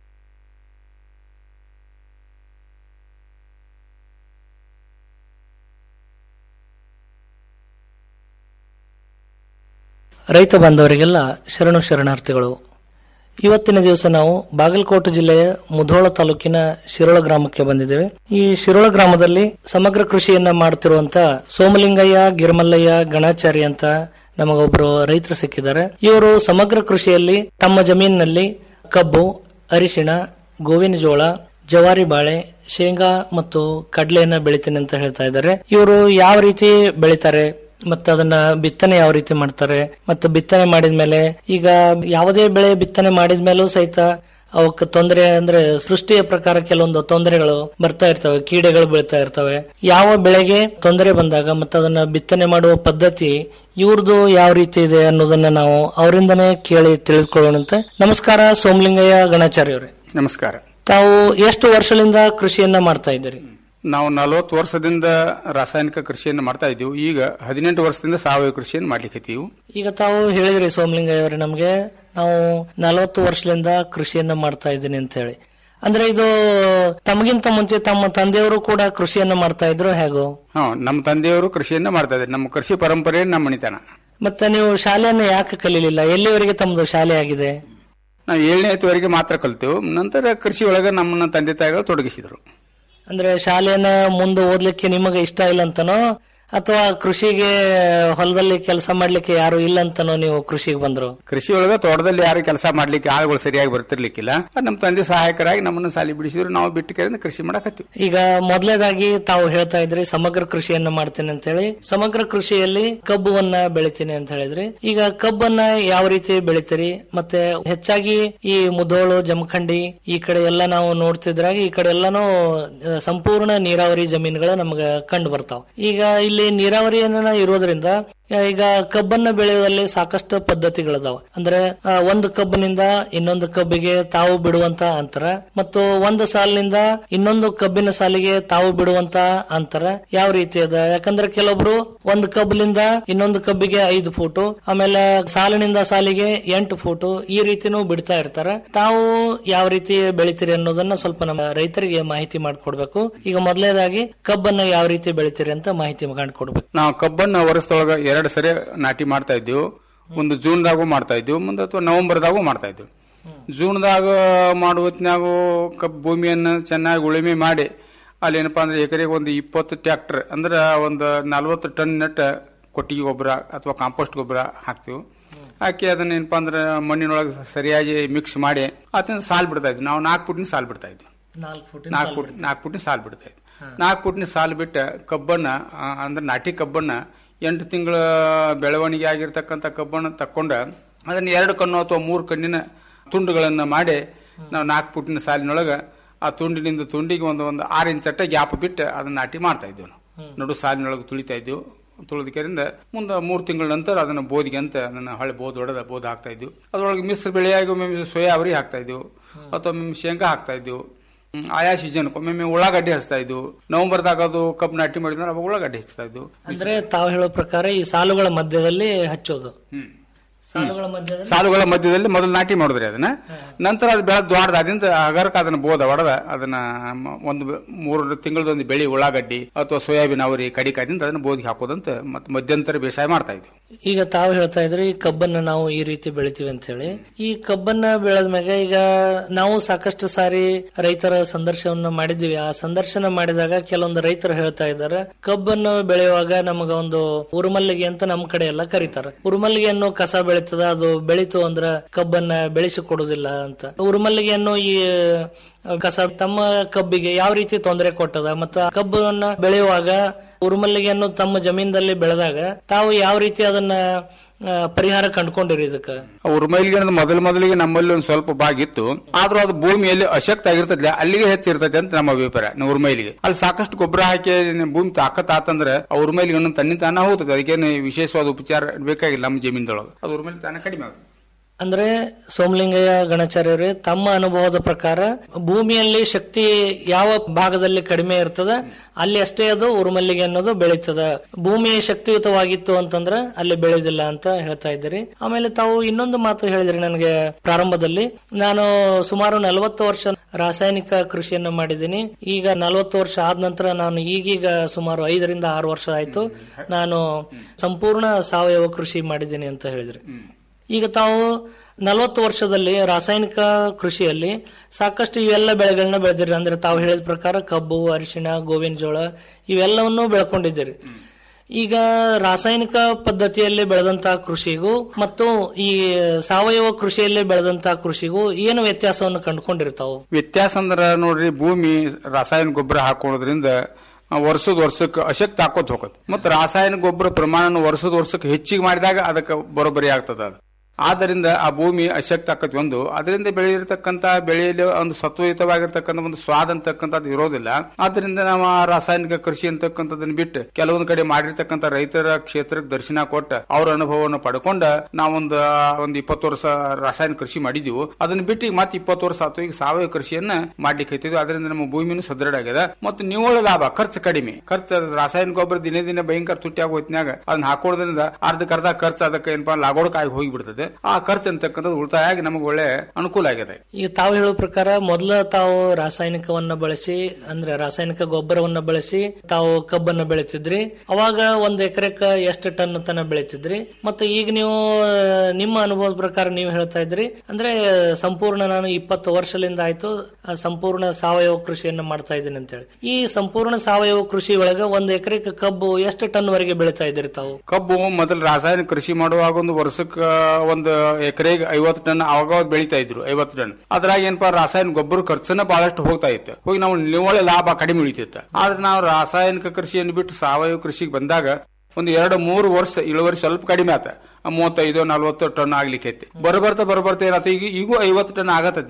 ರೈತ ಬಾಂಧವರಿಗೆಲ್ಲ ಶರಣು ಶರಣಾರ್ಥಿಗಳು ಇವತ್ತಿನ ದಿವಸ ನಾವು ಬಾಗಲಕೋಟೆ ಜಿಲ್ಲೆಯ ಮುಧೋಳ ತಾಲೂಕಿನ ಶಿರೋಳ ಗ್ರಾಮಕ್ಕೆ ಬಂದಿದ್ದೇವೆ ಈ ಶಿರೋಳ ಗ್ರಾಮದಲ್ಲಿ ಸಮಗ್ರ ಕೃಷಿಯನ್ನ ಮಾಡ್ತಿರುವಂತ ಸೋಮಲಿಂಗಯ್ಯ ಗಿರ್ಮಲ್ಲಯ್ಯ ಗಣಾಚಾರಿ ಅಂತ ನಮಗೊಬ್ರು ರೈತರು ಸಿಕ್ಕಿದ್ದಾರೆ ಇವರು ಸಮಗ್ರ ಕೃಷಿಯಲ್ಲಿ ತಮ್ಮ ಜಮೀನಿನಲ್ಲಿ ಕಬ್ಬು ಅರಿಶಿಣ ಗೋವಿನ ಜೋಳ ಜವಾರಿ ಬಾಳೆ ಶೇಂಗಾ ಮತ್ತು ಕಡಲೆಯನ್ನ ಬೆಳಿತೀನಿ ಅಂತ ಹೇಳ್ತಾ ಇದ್ದಾರೆ ಇವರು ಯಾವ ರೀತಿ ಬೆಳಿತಾರೆ ಮತ್ತೆ ಅದನ್ನ ಬಿತ್ತನೆ ಯಾವ ರೀತಿ ಮಾಡ್ತಾರೆ ಮತ್ತೆ ಬಿತ್ತನೆ ಮಾಡಿದ್ಮೇಲೆ ಈಗ ಯಾವುದೇ ಬೆಳೆ ಬಿತ್ತನೆ ಮಾಡಿದ್ಮೇಲೂ ಸಹಿತ ಅವಕ್ಕೆ ತೊಂದರೆ ಅಂದ್ರೆ ಸೃಷ್ಟಿಯ ಪ್ರಕಾರ ಕೆಲವೊಂದು ತೊಂದರೆಗಳು ಬರ್ತಾ ಇರ್ತವೆ ಕೀಡೆಗಳು ಬೀಳ್ತಾ ಇರ್ತವೆ ಯಾವ ಬೆಳೆಗೆ ತೊಂದರೆ ಬಂದಾಗ ಮತ್ತೆ ಅದನ್ನ ಬಿತ್ತನೆ ಮಾಡುವ ಪದ್ಧತಿ ಇವ್ರದ್ದು ಯಾವ ರೀತಿ ಇದೆ ಅನ್ನೋದನ್ನ ನಾವು ಅವರಿಂದನೇ ಕೇಳಿ ತಿಳಿದುಕೊಳ್ಳೋಣಂತೆ ನಮಸ್ಕಾರ ಸೋಮಲಿಂಗಯ್ಯ ಗಣಾಚಾರ್ಯ ಅವರೇ ನಮಸ್ಕಾರ ತಾವು ಎಷ್ಟು ವರ್ಷದಿಂದ ಕೃಷಿಯನ್ನ ಮಾಡ್ತಾ ಇದ್ದೀರಿ ನಾವು ನಲವತ್ತು ವರ್ಷದಿಂದ ರಾಸಾಯನಿಕ ಕೃಷಿಯನ್ನು ಮಾಡ್ತಾ ಇದ್ದೀವಿ ಈಗ ಹದಿನೆಂಟು ವರ್ಷದಿಂದ ಸಾವಯವ ಕೃಷಿಯನ್ನು ಮಾಡ್ಲಿಕ್ಕೆ ಈಗ ತಾವು ಹೇಳಿದ್ರಿ ಸೋಮಲಿಂಗಯ್ಯ ಅವರೇ ನಮಗೆ ನಾವು ನಲವತ್ತು ವರ್ಷದಿಂದ ಕೃಷಿಯನ್ನ ಮಾಡ್ತಾ ಇದ್ದೀನಿ ಅಂತ ಹೇಳಿ ಅಂದ್ರೆ ಇದು ತಮಗಿಂತ ಮುಂಚೆ ತಮ್ಮ ತಂದೆಯವರು ಕೂಡ ಕೃಷಿಯನ್ನ ಮಾಡ್ತಾ ಇದ್ರು ಹೇಗೋ ಹಾ ನಮ್ಮ ತಂದೆಯವರು ಕೃಷಿಯನ್ನ ಮಾಡ್ತಾ ಇದ್ದಾರೆ ನಮ್ಮ ಕೃಷಿ ಪರಂಪರೆ ನಮ್ಮ ಮಣಿತನ ಮತ್ತೆ ನೀವು ಶಾಲೆಯನ್ನ ಯಾಕೆ ಕಲೀಲಿಲ್ಲ ಎಲ್ಲಿವರೆಗೆ ತಮ್ಮದು ಶಾಲೆ ಆಗಿದೆ ನಾವು ಏಳನೇವರೆಗೆ ಮಾತ್ರ ಕಲ್ತೇವೆ ನಂತರ ಕೃಷಿ ಒಳಗೆ ನಮ್ಮನ್ನ ತಂದೆ ತಾಯಿಗಳು ತೊಡಗಿಸಿದ್ರು ಅಂದ್ರೆ ಶಾಲೆಯನ್ನ ಮುಂದೆ ಓದ್ಲಿಕ್ಕೆ ನಿಮಗೆ ಇಷ್ಟ ಇಲ್ಲ ಅಂತನೋ ಅಥವಾ ಕೃಷಿಗೆ ಹೊಲದಲ್ಲಿ ಕೆಲಸ ಮಾಡ್ಲಿಕ್ಕೆ ಯಾರು ಇಲ್ಲ ಅಂತನೋ ನೀವು ಕೃಷಿಗೆ ಬಂದ್ರು ಕೃಷಿ ಒಳಗೆ ತೋಟದಲ್ಲಿ ಯಾರು ಕೆಲಸ ಮಾಡ್ಲಿಕ್ಕೆ ಆಳುಗಳು ಸರಿಯಾಗಿ ಬರ್ತಿರ್ಲಿಕ್ಕಿಲ್ಲ ಅದ್ ನಮ್ಮ ತಂದೆ ಸಹಾಯಕರಾಗಿ ನಮ್ಮನ್ನ ಸಾಲಿ ಬಿಡಿಸಿದ್ರು ನಾವು ಬಿಟ್ಟು ಕರೆಯಿಂದ ಕೃಷಿ ಮಾಡಕತ್ತೀವಿ ಈಗ ಮೊದಲೇದಾಗಿ ತಾವು ಹೇಳ್ತಾ ಇದ್ರಿ ಸಮಗ್ರ ಕೃಷಿಯನ್ನ ಮಾಡ್ತೀನಿ ಅಂತ ಹೇಳಿ ಸಮಗ್ರ ಕೃಷಿಯಲ್ಲಿ ಕಬ್ಬುವನ್ನ ಬೆಳಿತೀನಿ ಅಂತ ಹೇಳಿದ್ರಿ ಈಗ ಕಬ್ಬನ್ನ ಯಾವ ರೀತಿ ಬೆಳಿತೀರಿ ಮತ್ತೆ ಹೆಚ್ಚಾಗಿ ಈ ಮುದೋಳು ಜಮಖಂಡಿ ಈ ಕಡೆ ಎಲ್ಲ ನಾವು ನೋಡ್ತಿದ್ರಾಗ ಈ ಕಡೆ ಎಲ್ಲಾನು ಆ, ಸಂಪೂರ್ಣ ನೀರಾವರಿ ಜಮೀನುಗಳು ನಮ್ಗೆ ಕಂಡು ಬರ್ತಾವ ಈಗ ಇಲ್ಲಿ ನೀರಾವರಿಯನ್ನ ಇರೋದ್ರಿಂದ ಈಗ ಕಬ್ಬನ್ನ ಬೆಳೆಯುವಲ್ಲಿ ಸಾಕಷ್ಟು ಪದ್ಧತಿಗಳಿದಾವ ಅಂದ್ರೆ ಆ, ಒಂದು ಕಬ್ಬಿನಿಂದ ಇನ್ನೊಂದು ಕಬ್ಬಿಗೆ ತಾವು ಬಿಡುವಂತ ಅಂತರ ಮತ್ತು ಒಂದು ಸಾಲಿನಿಂದ ಇನ್ನೊಂದು ಕಬ್ಬಿನ ಸಾಲಿಗೆ ತಾವು ಬಿಡುವಂತ ಅಂತರ ಯಾವ ರೀತಿ ಅದ ಯಾಕಂದ್ರೆ ಕೆಲವೊಬ್ರು ಒಂದು ಕಬ್ಬಿನಿಂದ ಇನ್ನೊಂದು ಕಬ್ಬಿಗೆ ಐದು ಫೂಟು ಆಮೇಲೆ ಸಾಲಿನಿಂದ ಸಾಲಿಗೆ ಎಂಟು ಫೂಟು ಈ ರೀತಿನೂ ಬಿಡ್ತಾ ಇರ್ತಾರೆ ತಾವು ಯಾವ ರೀತಿ ಬೆಳಿತೀರಿ ಅನ್ನೋದನ್ನ ಸ್ವಲ್ಪ ನಮ್ಮ ರೈತರಿಗೆ ಮಾಹಿತಿ ಮಾಡಿಕೊಡ್ಬೇಕು ಈಗ ಮೊದಲನೇದಾಗಿ ಕಬ್ಬನ್ನ ಯಾವ ರೀತಿ ಬೆಳಿತೀರಿ ಅಂತ ಮಾಹಿತಿ ಮಾಡಿಕೊಡ್ಬೇಕು ನಾವು ಕಬ್ಬನ್ನ ವರ್ಷದೊಳಗ ಎರಡು ಸರಿ ನಾಟಿ ಮಾಡ್ತಾ ಇದ್ದೀವಿ ಒಂದು ಜೂನ್ದಾಗೂ ಮಾಡ್ತಾ ಇದ್ದೀವಿ ಮುಂದೆ ಅಥವಾ ನವೆಂಬರ್ದಾಗೂ ಮಾಡ್ತಾ ಇದ್ದೀವಿ ಜೂನ್ದಾಗ ಮಾಡುವ ಹೊತ್ನ್ಯಾಗ ಕಬ್ಬು ಭೂಮಿಯನ್ನು ಚೆನ್ನಾಗಿ ಉಳುಮೆ ಮಾಡಿ ಅಲ್ಲಿ ಏನಪ್ಪಾ ಅಂದ್ರೆ ಎಕರೆಗೆ ಒಂದು ಇಪ್ಪತ್ತು ಟ್ರ್ಯಾಕ್ಟರ್ ಅಂದ್ರೆ ಒಂದು ನಲ್ವತ್ತು ಟನ್ ನೆಟ್ಟ ಕೊಟ್ಟಿಗೆ ಗೊಬ್ಬರ ಅಥವಾ ಕಾಂಪೋಸ್ಟ್ ಗೊಬ್ಬರ ಹಾಕ್ತೀವಿ ಹಾಕಿ ಅದನ್ನ ಏನಪ್ಪಾ ಅಂದ್ರೆ ಮಣ್ಣಿನೊಳಗೆ ಸರಿಯಾಗಿ ಮಿಕ್ಸ್ ಮಾಡಿ ಅದನ್ನ ಸಾಲ್ ಬಿಡ್ತಾ ಇದ್ವಿ ನಾವು ನಾಲ್ಕು ಫುಟ್ನ ಸಾಲ್ ಬಿಡ್ತಾ ಇದ್ವಿ ನಾಲ್ಕು ಫೂಟ್ ನಾಲ್ಕು ಫುಟ್ ನಾಲ್ಕು ಫುಟ್ನ ಸಾಲ್ ಬಿಡ್ತಾ ಇದ್ವಿ ನಾಲ್ಕು ಫುಟ್ನ ಸಾಲ್ ಬಿಟ್ಟ ಕಬ್ಬನ್ನ ಆ, ಅಂದ್ರೆ ನಾಟಿ ಕಬ್ಬನ್ನ ಎಂಟು ತಿಂಗಳ ಬೆಳವಣಿಗೆ ಆಗಿರ್ತಕ್ಕಂಥ ಕಬ್ಬನ್ನ ತಕ್ಕೊಂಡ ಅದನ್ನ ಎರಡು ಕಣ್ಣು ಅಥವಾ ಮೂರು ಕಣ್ಣಿನ ತುಂಡುಗಳನ್ನ ಮಾಡಿ ನಾವು ನಾಲ್ಕು ಫುಟ್ಟಿನ ಸಾಲಿನೊಳಗ ಆ ತುಂಡಿನಿಂದ ತುಂಡಿಗೆ ಒಂದು ಒಂದು ಆರು ಇಂಚ್ ಅಟ್ಟ ಗ್ಯಾಪ್ ಬಿಟ್ಟು ಅದನ್ನ ನಾಟಿ ಮಾಡ್ತಾ ಇದ್ವಿ ನಾವು ನಡು ಸಾಲಿನೊಳಗೆ ತುಳಿತಾ ಇದ್ವಿ ತುಳಿದಕ್ಕಿಂದ ಮುಂದೆ ಮೂರು ತಿಂಗಳ ನಂತರ ಅದನ್ನ ಬೋದಿಗೆ ಅಂತ ಅದನ್ನ ಹೊಳೆ ಬೋದ್ ಹೊಡೆದ ಬೋದ್ ಹಾಕ್ತಾ ಇದ್ವಿ ಅದ್ರೊಳಗೆ ಮಿಶ್ರ ಬೆಳೆಯಾಗಿ ಒಮ್ಮೆ ಸೋಯಾವರಿ ಹಾಕ್ತಾ ಇದ್ವಿ ಅಥವಾ ಒಮ್ಮೆ ಶೇಂಗಾ ಹಾಕ್ತಾ ಇದ್ವಿ ಹ್ಮ್, ಆಯಾ ಸೀಸನ್ ಒಮ್ಮೆ ಉಳ್ಳಾಗಡ್ಡಿ ಹಚ್ತಾ ಇದ್ವು ನವೆಂಬರ್ದಾಗ ಅದು ಕಬ್ಬು ನಾಟಿ ಮಾಡಿದ್ರೆ ಅವಾಗ ಉಳ್ಳಾಗಡ್ಡಿ ಹಚ್ತಾ ಇದ್ವು ಅಂದ್ರೆ ತಾವು ಹೇಳೋ ಪ್ರಕಾರ ಈ ಸಾಲುಗಳ ಮಧ್ಯದಲ್ಲಿ ಹಚ್ಚೋದು ಸಾಲುಗಳ ಮಧ್ಯದಲ್ಲಿ ಸಾಲುಗಳ ಮಧ್ಯದಲ್ಲಿ ಮೊದಲು ನಾಟಿ ಮಾಡಿದ್ರಿ ಅದನ್ನ ನಂತರ ಅದು ಬೆಳೆದ ದೊಡ್ಡದಾದಿಂದ ಹಗರಕ ಅದನ್ನ ಬೋದ ಹೊಡೆದ ಅದನ್ನ ಮ- ಒಂದು ಬೆ- ಮೂರು ತಿಂಗಳದೊಂದು ಬೆಳಿ ಉಳ್ಳಾಗಡ್ಡಿ ಅಥವಾ ಸೋಯಾಬೀನ್ ಅವರಿ ಕಡಿಕಾದಿಂದ ಅದನ್ನ ಬೋದಿಗೆ ಹಾಕೋದಂತ ಮತ್ತೆ ಮಧ್ಯಂತರ ಬೇಸಾಯ ಮಾಡ್ತಾ ಇದ್ವಿ ಈಗ ತಾವು ಹೇಳ್ತಾ ಇದ್ರಿ ಈ ಕಬ್ಬನ್ನ ನಾವು ಈ ರೀತಿ ಬೆಳಿತೀವಿ ಅಂತ ಹೇಳಿ ಈ ಕಬ್ಬನ್ನ ಬೆಳೆದ್ಮ್ಯಾಗ ಈಗ ನಾವು ಸಾಕಷ್ಟು ಸಾರಿ ರೈತರ ಸಂದರ್ಶನವನ್ನ ಮಾಡಿದೀವಿ ಆ ಸಂದರ್ಶನ ಮಾಡಿದಾಗ ಕೆಲವೊಂದು ರೈತರು ಹೇಳ್ತಾ ಇದ್ದಾರೆ ಕಬ್ಬನ್ನು ಬೆಳೆಯುವಾಗ ನಮಗ ಒಂದು ಉರುಮಲ್ಲಿಗೆ ಅಂತ ನಮ್ಮ ಕಡೆ ಎಲ್ಲ ಕರೀತಾರೆ ಉರುಮಲ್ಲಿಗೆಯನ್ನು ಕಸ ಬೆಳೀತದ ಅದು ಬೆಳೀತು ಅಂದ್ರ ಕಬ್ಬನ್ನ ಬೆಳೆಸಿ ಕೊಡುದಿಲ್ಲ ಅಂತ ಉರುಮಲ್ಲಿಗೆಯನ್ನು ಈ ಕಸ ತಮ್ಮ ಕಬ್ಬಿಗೆ ಯಾವ ರೀತಿ ತೊಂದರೆ ಕೊಟ್ಟದ ಮತ್ತು ಆ ಕಬ್ಬನ್ನ ಬೆಳೆಯುವಾಗ ಉರುಮಲ್ಲಿಗೆಯನ್ನು ತಮ್ಮ ಜಮೀನದಲ್ಲಿ ಬೆಳೆದಾಗ ತಾವು ಯಾವ ರೀತಿ ಅದನ್ನ ಆ, ಪರಿಹಾರ ಕಂಡುಕೊಂಡಿರಿ ಇದಕ್ಕೆ ಉರ್ಮೈಲಿಗೆ ಅನ್ನೋದು ಮೊದಲು ಮೊದಲಿಗೆ ನಮ್ಮಲ್ಲಿ ಒಂದು ಸ್ವಲ್ಪ ಭಾಗ ಇತ್ತು ಆದ್ರೂ ಅದು ಭೂಮಿಯಲ್ಲಿ ಅಶಕ್ತ ಆಗಿರ್ತದೆ ಅಲ್ಲಿಗೆ ಹೆಚ್ಚಿರ್ತದೆ ಅಂತ ನಮ್ಮ ಅಭಿಪ್ರಾಯ ನಾವು ಉರ್ಮೈಲಿಗೆ ಅಲ್ಲಿ ಸಾಕಷ್ಟು ಗೊಬ್ಬರ ಹಾಕಿ ಭೂಮಿ ತಾಕತ್ ಆತಂದ್ರೆ ಆ ಉರ್ಮೈಲಿಗೆ ಹಣ್ಣು ತನ್ನಿ ತಾನ ಹೋಗ್ತದೆ ಅದಕ್ಕೇನು ವಿಶೇಷವಾದ ಉಪಚಾರ ಬೇಕಾಗಿಲ್ಲ ನಮ್ಮ ಜಮೀನದೊಳಗೆ ಅದು ಉರ್ಮೈಲಿ ತಾನೇ ಕಡಿಮೆ ಆಗುತ್ತೆ ಅಂದ್ರೆ ಸೋಮಲಿಂಗಯ್ಯ ಗಣಾಚಾರ್ಯರೇ ತಮ್ಮ ಅನುಭವದ ಪ್ರಕಾರ ಭೂಮಿಯಲ್ಲಿ ಶಕ್ತಿ ಯಾವ ಭಾಗದಲ್ಲಿ ಕಡಿಮೆ ಇರ್ತದ ಅಲ್ಲಿ ಅಷ್ಟೇ ಅದು ಉರುಮಲ್ಲಿಗೆ ಅನ್ನೋದು ಬೆಳೀತದ ಭೂಮಿ ಶಕ್ತಿಯುತವಾಗಿತ್ತು ಅಂತಂದ್ರೆ ಅಲ್ಲಿ ಬೆಳೆಯೋದಿಲ್ಲ ಅಂತ ಹೇಳ್ತಾ ಇದ್ದೀರಿ ಆಮೇಲೆ ತಾವು ಇನ್ನೊಂದು ಮಾತು ಹೇಳಿದ್ರಿ ನನಗೆ ಪ್ರಾರಂಭದಲ್ಲಿ ನಾನು ಸುಮಾರು ನಲವತ್ತು ವರ್ಷ ರಾಸಾಯನಿಕ ಕೃಷಿಯನ್ನು ಮಾಡಿದ್ದೀನಿ ಈಗ ನಲವತ್ತು ವರ್ಷ ಆದ ನಂತರ ನಾನು ಈಗೀಗ ಸುಮಾರು ಐದರಿಂದ ಆರು ವರ್ಷ ಆಯ್ತು ನಾನು ಸಂಪೂರ್ಣ ಸಾವಯವ ಕೃಷಿ ಮಾಡಿದ್ದೀನಿ ಅಂತ ಹೇಳಿದ್ರಿ ಈಗ ತಾವು ನಲವತ್ತು ವರ್ಷದಲ್ಲಿ ರಾಸಾಯನಿಕ ಕೃಷಿಯಲ್ಲಿ ಸಾಕಷ್ಟು ಇವೆಲ್ಲ ಬೆಳೆಗಳನ್ನ ಬೆಳೆದಿರಿ ಅಂದ್ರೆ ತಾವು ಹೇಳಿದ ಪ್ರಕಾರ ಕಬ್ಬು ಅರಿಶಿಣ ಗೋವಿನ ಜೋಳ ಇವೆಲ್ಲವನ್ನೂ ಬೆಳ್ಕೊಂಡಿದ್ದೀರಿ ಈಗ ರಾಸಾಯನಿಕ ಪದ್ಧತಿಯಲ್ಲಿ ಬೆಳೆದಂತಹ ಕೃಷಿಗೂ ಮತ್ತು ಈ ಸಾವಯವ ಕೃಷಿಯಲ್ಲಿ ಬೆಳೆದಂತಹ ಕೃಷಿಗೂ ಏನು ವ್ಯತ್ಯಾಸವನ್ನು ಕಂಡುಕೊಂಡಿರ್ತಾವು ವ್ಯತ್ಯಾಸ ಅಂದ್ರ ನೋಡ್ರಿ ಭೂಮಿ ರಾಸಾಯನಿಕ ಗೊಬ್ಬರ ಹಾಕೋದ್ರಿಂದ ಆ, ವರ್ಷದ ವರ್ಷಕ್ಕೆ ಅಶಕ್ತ ಹಾಕೋತ್ ಹೋಗತ್ ಮತ್ತು ರಾಸಾಯನಿಕ ಗೊಬ್ಬರ ಪ್ರಮಾಣ ವರ್ಷದ ವರ್ಷಕ್ಕೆ ಹೆಚ್ಚಿಗೆ ಮಾಡಿದಾಗ ಅದಕ್ಕೆ ಬರೋಬ್ಬರಿ ಆಗ್ತದ ಅದು ಆದ್ದರಿಂದ ಆ ಭೂಮಿ ಅಶಕ್ತ ಆಕತಿ ಒಂದು ಅದರಿಂದ ಬೆಳೆದಿರ್ತಕ್ಕಂತ ಬೆಳೆಯಲ್ಲಿ ಒಂದು ಸತ್ವಯುತವಾಗಿರ್ತಕ್ಕಂಥ ಒಂದು ಸ್ವಾದ ಅಂತಕ್ಕಂಥದ್ದು ಇರೋದಿಲ್ಲ ಆದ್ದರಿಂದ ನಾವು ಆ ರಾಸಾಯನಿಕ ಕೃಷಿ ಅಂತಕ್ಕಂಥದ್ದನ್ನ ಬಿಟ್ಟು ಕೆಲವೊಂದು ಕಡೆ ಮಾಡಿರ್ತಕ್ಕಂಥ ರೈತರ ಕ್ಷೇತ್ರಕ್ಕೆ ದರ್ಶನ ಕೊಟ್ಟ ಅವ್ರ ಅನುಭವವನ್ನು ಪಡ್ಕೊಂಡ ನಾವೊಂದು ಒಂದು ಇಪ್ಪತ್ತು ವರ್ಷ ರಾಸಾಯನಿಕ ಕೃಷಿ ಮಾಡಿದೀವಿ ಅದನ್ನ ಬಿಟ್ಟು ಈಗ ಮತ್ತೆ ಇಪ್ಪತ್ತು ವರ್ಷ ಆಯ್ತು ಈಗ ಸಾವಯವ ಕೃಷಿಯನ್ನ ಮಾಡ್ಲಿಕ್ಕೆ ಹತ್ತಿದ್ವಿ ಅದರಿಂದ ನಮ್ಮ ಭೂಮಿನೂ ಸದೃಢ ಆಗ್ಯದ ಮತ್ತು ನಿವ್ವಳ ಲಾಭ ಖರ್ಚು ಕಡಿಮೆ ಖರ್ಚು ರಾಸಾಯನಿಕ ಗೊಬ್ಬರ ದಿನೇ ದಿನೇ ಭಯಂಕರ ತುಟ್ಟಿ ಆಗೋ ಹೊತ್ನ್ಯಾಗ ಅದನ್ನ ಹಾಕೋದ್ರಿಂದ ಅರ್ಧಕ್ಕರ್ಧ ಖರ್ಚು ಅದಕ್ಕೆ ಏನಪ್ಪಾ ಲಾಗೋಡಕ್ಕಾಗಿ ಹೋಗಿಬಿಡ್ತದೆ ಆ ಖರ್ಚು ಅಂತಕ್ಕಂಥದ್ದು ಉಳಿತಾಯ ಆಗಿ ನಮಗೆ ಒಳ್ಳೆ ಅನುಕೂಲ ಆಗಿದೆ ಈಗ ತಾವು ಹೇಳೋ ಪ್ರಕಾರ ಮೊದಲ ತಾವು ರಾಸಾಯನಿಕವನ್ನ ಬಳಸಿ ಅಂದ್ರೆ ರಾಸಾಯನಿಕ ಗೊಬ್ಬರವನ್ನ ಬಳಸಿ ತಾವು ಕಬ್ಬನ್ನ ಬೆಳಿತಿದ್ರಿ ಅವಾಗ ಒಂದ್ ಎಕರೆಕ ಎಷ್ಟು ಟನ್ ತನ ಬೆಳಿತಿದ್ರಿ ಮತ್ತೆ ಈಗ ನೀವು ಆ, ನಿಮ್ಮ ಅನುಭವದ ಪ್ರಕಾರ ನೀವು ಹೇಳ್ತಾ ಇದ್ರಿ ಅಂದ್ರೆ ಸಂಪೂರ್ಣ ನಾನು ಇಪ್ಪತ್ತು ವರ್ಷದಿಂದ ಆಯ್ತು ಆ, ಸಂಪೂರ್ಣ ಸಾವಯವ ಕೃಷಿಯನ್ನ ಮಾಡ್ತಾ ಇದ್ದೀನಿ ಅಂತ ಹೇಳಿ ಈ ಸಂಪೂರ್ಣ ಸಾವಯವ ಕೃಷಿ ಒಳಗ ಒಂದ್ ಎಕರೆಕ ಕಬ್ಬು ಎಷ್ಟು ಟನ್ ವರೆಗೆ ಬೆಳಿತಾ ಇದ್ರಿ ತಾವು ಕಬ್ಬು ಮೊದಲು ರಾಸಾಯನಿಕ ಕೃಷಿ ಮಾಡುವಾಗ ಒಂದು ವರ್ಷಕ್ಕೆ ಒಂದು ಎಕರೆಗೆ ಐವತ್ತು ಟನ್ ಅವಾಗ ಅವಾಗ ಬೆಳಿತಾ ಇದ್ರು ಐವತ್ತು ಟನ್ ಅದ್ರಾಗ ಏನಪ್ಪಾ ರಾಸಾಯನಿಕ ಗೊಬ್ಬರ ಖರ್ಚನ್ನ ಬಹಳಷ್ಟು ಹೋಗ್ತಾ ಇತ್ತು ಹೋಗಿ ನಾವು ನಿವ್ವಳ ಲಾಭ ಕಡಿಮೆ ಉಳಿತಿತ್ತು ಆದ್ರೆ ನಾವು ರಾಸಾಯನಿಕ ಕೃಷಿಯನ್ನು ಬಿಟ್ಟು ಸಾವಯವ ಕೃಷಿಗೆ ಬಂದಾಗ ಒಂದು ಎರಡು ಮೂರು ವರ್ಷ ಇಳುವರಿ ಸ್ವಲ್ಪ ಕಡಿಮೆ ಆತ ಮೂವತ್ತೈದು ನಲ್ವತ್ತು ಟನ್ ಆಗ್ಲಿಕ್ಕೆ ಐತಿ ಬರಬರ್ತಾ ಬರಬರ್ತಾ ಏನಾಯ್ತು ಈಗ ಈಗೂ ಐವತ್ತು ಟನ್ ಆಗತ್ತೈತಿ ನಮ್ದು